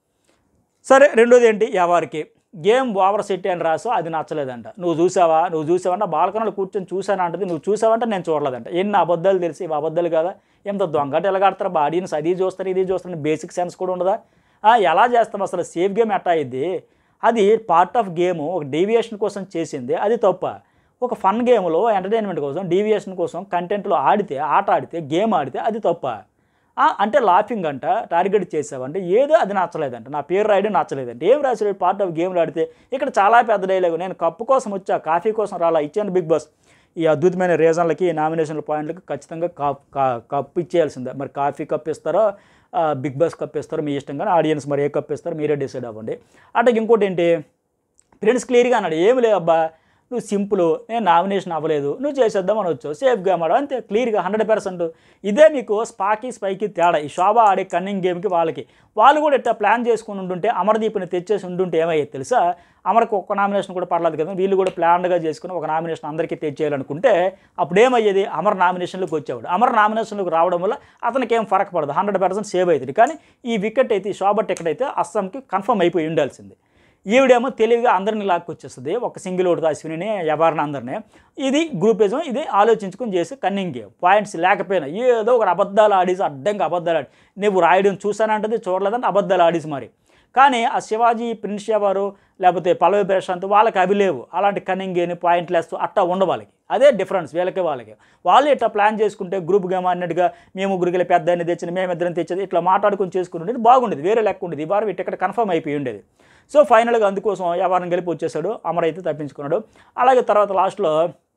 సరే రెండోది ఏంటి ఎవరికి గేమ్ ఓవర్ సెట్ అని రాసో అది నచ్చలేదంట నువ్వు చూసావా నువ్వు చూసావంటే బాల్కనీలో కూర్చొని చూసాను అంటది నువ్వు చూసావంటే నేను చూడలేదంట ఎన్ని అబద్ధాలు తెలిసి ఇవి అబద్ధాలు కదా ఎంత దొంగట ఎలాగాడతారు ఆడియన్స్ అది చూస్తారు ఇది చూస్తారు బేసిక్ సెన్స్ కూడా ఉండదా ఆ, ఎలా చేస్తాం అసలు సేఫ్ గేమ్ ఎట్టా అయింది అది పార్ట్ ఆఫ్ గేమ్ ఒక డీవియేషన్ కోసం చేసింది అది తప్ప ఒక ఫన్ గేమ్లో ఎంటర్టైన్మెంట్ కోసం డీవియేషన్ కోసం కంటెంట్లో ఆడితే ఆట ఆడితే గేమ్ ఆడితే అది తప్ప ఆ, అంటే లాఫింగ్ అంట టార్గెట్ చేసావంటే ఏదో అది నచ్చలేదంట నా పేరు రాయడం నచ్చలేదంట ఏం రాసాడు పార్ట్ ఆఫ్ గేమ్ ఆడితే ఇక్కడ చాలా పెద్ద డైలాగ్ నేను కప్పు కోసం వచ్చా కాఫీ కోసం రాలా ఇచ్చాను బిగ్ బాస్ ఈ అద్భుతమైన రీజన్లకి నామినేషన్ల పాయింట్లకి ఖచ్చితంగా కప్ కా- కప్ ఇచ్చేయాల్సిందే మరి కాఫీ కప్ ఇస్తారో ఆ, బిగ్ బాస్ కప్ ఇస్తారో మీ ఇష్టం కానీ ఆడియన్స్ మరి ఏ కప్ ఇస్తారో మీరే డిసైడ్ అవ్వండి అంటే ఇంకోటి ఏంటి ఫ్రెండ్స్ క్లియర్గా అన్నాడు ఏమి లేదు అబ్బా నువ్వు సింపుల్ నేను నామినేషన్ అవ్వలేదు నువ్వు చేసేద్దాం అని వచ్చావు సేఫ్గా అమ్మాడు అంతే క్లియర్గా హండ్రెడ్ పర్సెంట్ ఇదే మీకు స్పాకి స్పైకి తేడా ఈ శోభ ఆడే కన్నింగ్ గేమ్కి వాళ్ళకి వాళ్ళు కూడా ఇట్లా ప్లాన్ చేసుకుని ఉంటుంటే అమర్దీప్ని తెచ్చేసి ఉంటుంటే ఏమయ్యేది తెలుసా అమర్కి ఒక్క నామినేషన్ కూడా పడలేదు కదా వీళ్ళు కూడా ప్లాన్గా చేసుకుని ఒక నామినేషన్ అందరికీ తెచ్చేయాలనుకుంటే అప్పుడు ఏమయ్యేది అమర్ నామినేషన్లోకి వచ్చేవాడు అమర్ నామినేషన్లోకి రావడం వల్ల అతనికి ఏం ఫరక్ పడదు హండ్రెడ్ పర్సెంట్ సేవ్ అవుతుంది కానీ ఈ వికెట్ అయితే ఈ శోభ టికెట్ అయితే అస్సాంకి కన్ఫర్మ్ అయిపోయి ఉండాల్సింది ఈవిడేమో తెలివిగా అందరిని లాక్కొచ్చేస్తుంది ఒక సింగిల్ ఓటుతో అశ్విని ఎవరిని అందరినీ ఇది గ్రూపిజం ఇది ఆలోచించుకొని చేసి కన్నింగ్ గేమ్ పాయింట్స్ లేకపోయినా ఏదో ఒక అబద్ధాలు ఆడేసి అడ్డంగా అబద్ధాలు ఆడి నువ్వు రాయడం చూసానంటది చూడలేదంటే అబద్ధాలు ఆడేసి మరి కానీ ఆ శివాజీ ప్రిన్స్ వారు లేకపోతే పల్లవి ప్రశాంత్ వాళ్ళకి అవి లేవు అలాంటి కన్నింగ్ గేని పాయింట్ లెస్ అట్టా ఉండ వాళ్ళకి అదే డిఫరెన్స్ వీళ్ళకి వాళ్ళకి వాళ్ళు ఇట్లా ప్లాన్ చేసుకుంటే గ్రూప్ గేమ్ అన్నట్టుగా మేము ముగ్గురికి పెద్ద అని తెచ్చిన మేమిద్దరం తెచ్చేది ఇట్లా మాట్లాడుకొని చేసుకుని ఉండేది బాగుండేది వేరే లెక్క ఉండేది ఈ వారం ఇటు ఇక్కడ కన్ఫర్మ్ అయిపోయి ఉండేది సో ఫైనల్గా అందుకోసం ఎవరిని గెలిపి వచ్చేసాడు అమర్ అయితే తప్పించుకున్నాడు అలాగే తర్వాత లాస్ట్లో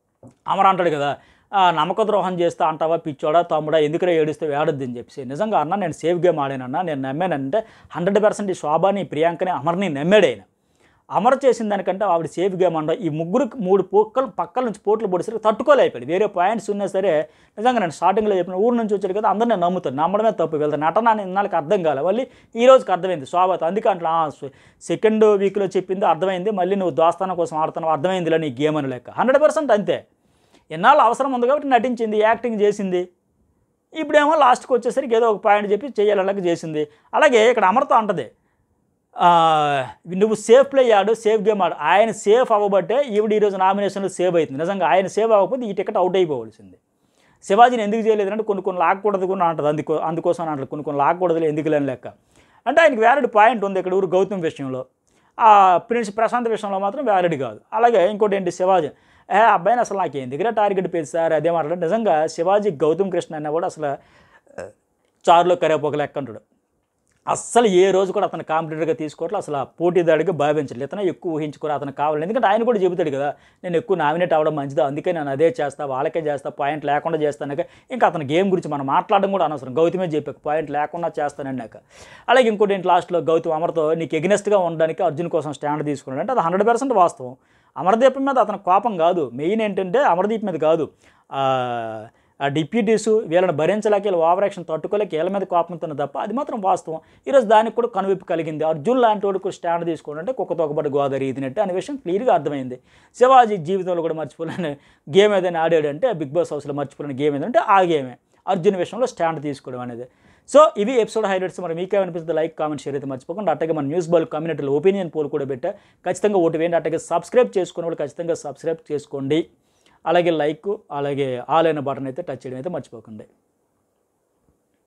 అమర్ అంటాడు కదా "ఆ, నమ్మక ద్రోహం చేస్తా అంటావా పిచ్చోడా తమ్ముడా ఎందుకురా ఏడుస్తే ఏడద్దు అని చెప్పేసి నిజంగా అన్న నేను సేఫ్ గేమ్ ఆడానన్నా నేను నమ్మానంటే హండ్రెడ్ పర్సెంట్ ఈ శోభాని ప్రియాంకని అమర్ని నమ్మాడు ఆయన అమర్ చేసిన దానికంటే ఆవిడ సేఫ్ గేమ్ అండ ఈ ముగ్గురు మూడు పోక్కలు పక్కల నుంచి పోట్లు పొడిసరికి తట్టుకోలేకపోయాడు వేరే పాయింట్స్ ఉన్నా సరే నిజంగా నేను స్టార్టింగ్లో చెప్పిన ఊరు నుంచి వచ్చాడు కదా అందరూ నేను నమ్ముతాను నమ్మడమే తప్పు వెళ్తాను నటన అని ఇన్నాళ్ళకి అర్థం కాలే మళ్ళీ ఈ రోజుకి అర్థమైంది శోభత అందుకే అట్లా సెకండ్ వీక్లో చెప్పింది అర్థమైంది మళ్ళీ నువ్వు దోస్తానం కోసం ఆడుతున్నావు అర్థమైందిలే నీ గేమ్ అని లెక్క హండ్రెడ్ పర్సెంట్ అంతే ఎన్నాళ్ళు అవసరం ఉంది కాబట్టి నటించింది యాక్టింగ్ చేసింది ఇప్పుడేమో లాస్ట్కి వచ్చేసరికి ఏదో ఒక పాయింట్ చెప్పి చేయాలలాగా చేసింది అలాగే ఇక్కడ అమర్తో అంటది ఆ, నువ్వు సేఫ్ ప్లే ఆడు సేఫ్ గేమ్ ఆడు ఆయన సేఫ్ అవ్వబట్టే ఈవిడ ఈరోజు నామినేషన్లో సేవ్ అవుతుంది నిజంగా ఆయన సేవ్ అవ్వకపోతే ఈ టికెట్ అవుట్ అయిపోవలసింది శివాజీని ఎందుకు చేయలేదంటే కొన్ని కొన్ని లాక్కూడదు కూడా అంటది అందుకో అందుకోసం అని అంటారు కొన్ని కొన్ని లాక్కూడదు ఎందుకు లేని లెక్క అంటే ఆయనకి వ్యాలిడ్ పాయింట్ ఉంది ఇక్కడ ఊరు గౌతమ్ విషయంలో ఆ ప్రిన్స్ ప్రశాంత్ విషయంలో మాత్రం వ్యాలిడ్ కాదు అలాగే ఇంకోటి ఏంటి శివాజీ ఏ అబ్బాయిని అసలు నాకు ఎందుకురా టార్గెట్ పేరు సార్ అదే మాట్లాడు నిజంగా శివాజీ గౌతమ్ కృష్ణ అన్న కూడా అసలు చారులో కరేపోక లెక్క అంటాడు అస్సలు ఏ రోజు కూడా అతను కాంపిటేటర్గా తీసుకోవట్లేదు అసలు ఆ పోటీదాడిగా భావించలేదు ఇతను ఎక్కువ ఊహించుకోరు అతను కావాలి ఎందుకంటే ఆయన కూడా చెబుతాడు కదా నేను ఎక్కువ నామినేట్ అవ్వడం మంచిది అందుకే నేను అదే చేస్తా వాళ్ళకే చేస్తా పాయింట్ లేకుండా చేస్తానక ఇంకా అతని గేమ్ గురించి మనం మాట్లాడడం కూడా అనవసరం గౌతమే చెప్పాక పాయింట్ లేకుండా చేస్తానన్నాక అలాగే ఇంకోటి ఏంటి లాస్ట్లో గౌతమ్ అమర్తో నీకు ఎగ్నెస్ట్గా ఉండడానికి అర్జున్ కోసం స్టాండ్ తీసుకున్నాడు అంటే అది హండ్రెడ్ పర్సెంట్ వాస్తవం అమర్దీప్ మీద అతని కోపం కాదు మెయిన్ ఏంటంటే అమర్దీప్ మీద కాదు ఆ, ఆ డిప్యూటీస్ వీళ్ళని భరించలేక వీళ్ళ ఓవర్ యాక్షన్ తట్టుకోలేక వీళ్ళ మీద కోపంతో తప్ప అది మాత్రం వాస్తవం ఈరోజు దానికి కూడా కనువిప్పు కలిగింది అర్జున్ లాంటి వాడికి స్టాండ్ తీసుకోండి అంటే కుక్క తోకబడి గోదావరి ఈదినట్టు అనే విషయం క్లియర్గా అర్థమైంది శివాజీ జీవితంలో కూడా మర్చిపోలేని గేమ్ ఏదైనా ఆడాడు అంటే బిగ్ బాస్ హౌస్లో మర్చిపోలేని గేమ్ ఏదంటే ఆ గేమే అర్జున్ విషయంలో స్టాండ్ తీసుకోవడం అనేది సో ఇవి ఎపిసోడ్ హైలైట్స్ మరి మీకే అనిపిస్తుంది లైక్ కామెంట్ షేర్ అయితే మర్చిపోకుండా అట్టగా మన న్యూస్ బాల్ కమ్యూనిటీలో ఒపీనియన్ పోల్ కూడా పెట్టా ఖచ్చితంగా ఓటు వేయండి అట్టగా సబ్స్క్రైబ్ చేసుకునే వాళ్ళు ఖచ్చితంగా సబ్స్క్రైబ్ చేసుకోండి అలాగే లైక్ అలాగే ఆల్ అయిన బటన్ అయితే టచ్ చేయడం అయితే మర్చిపోకండి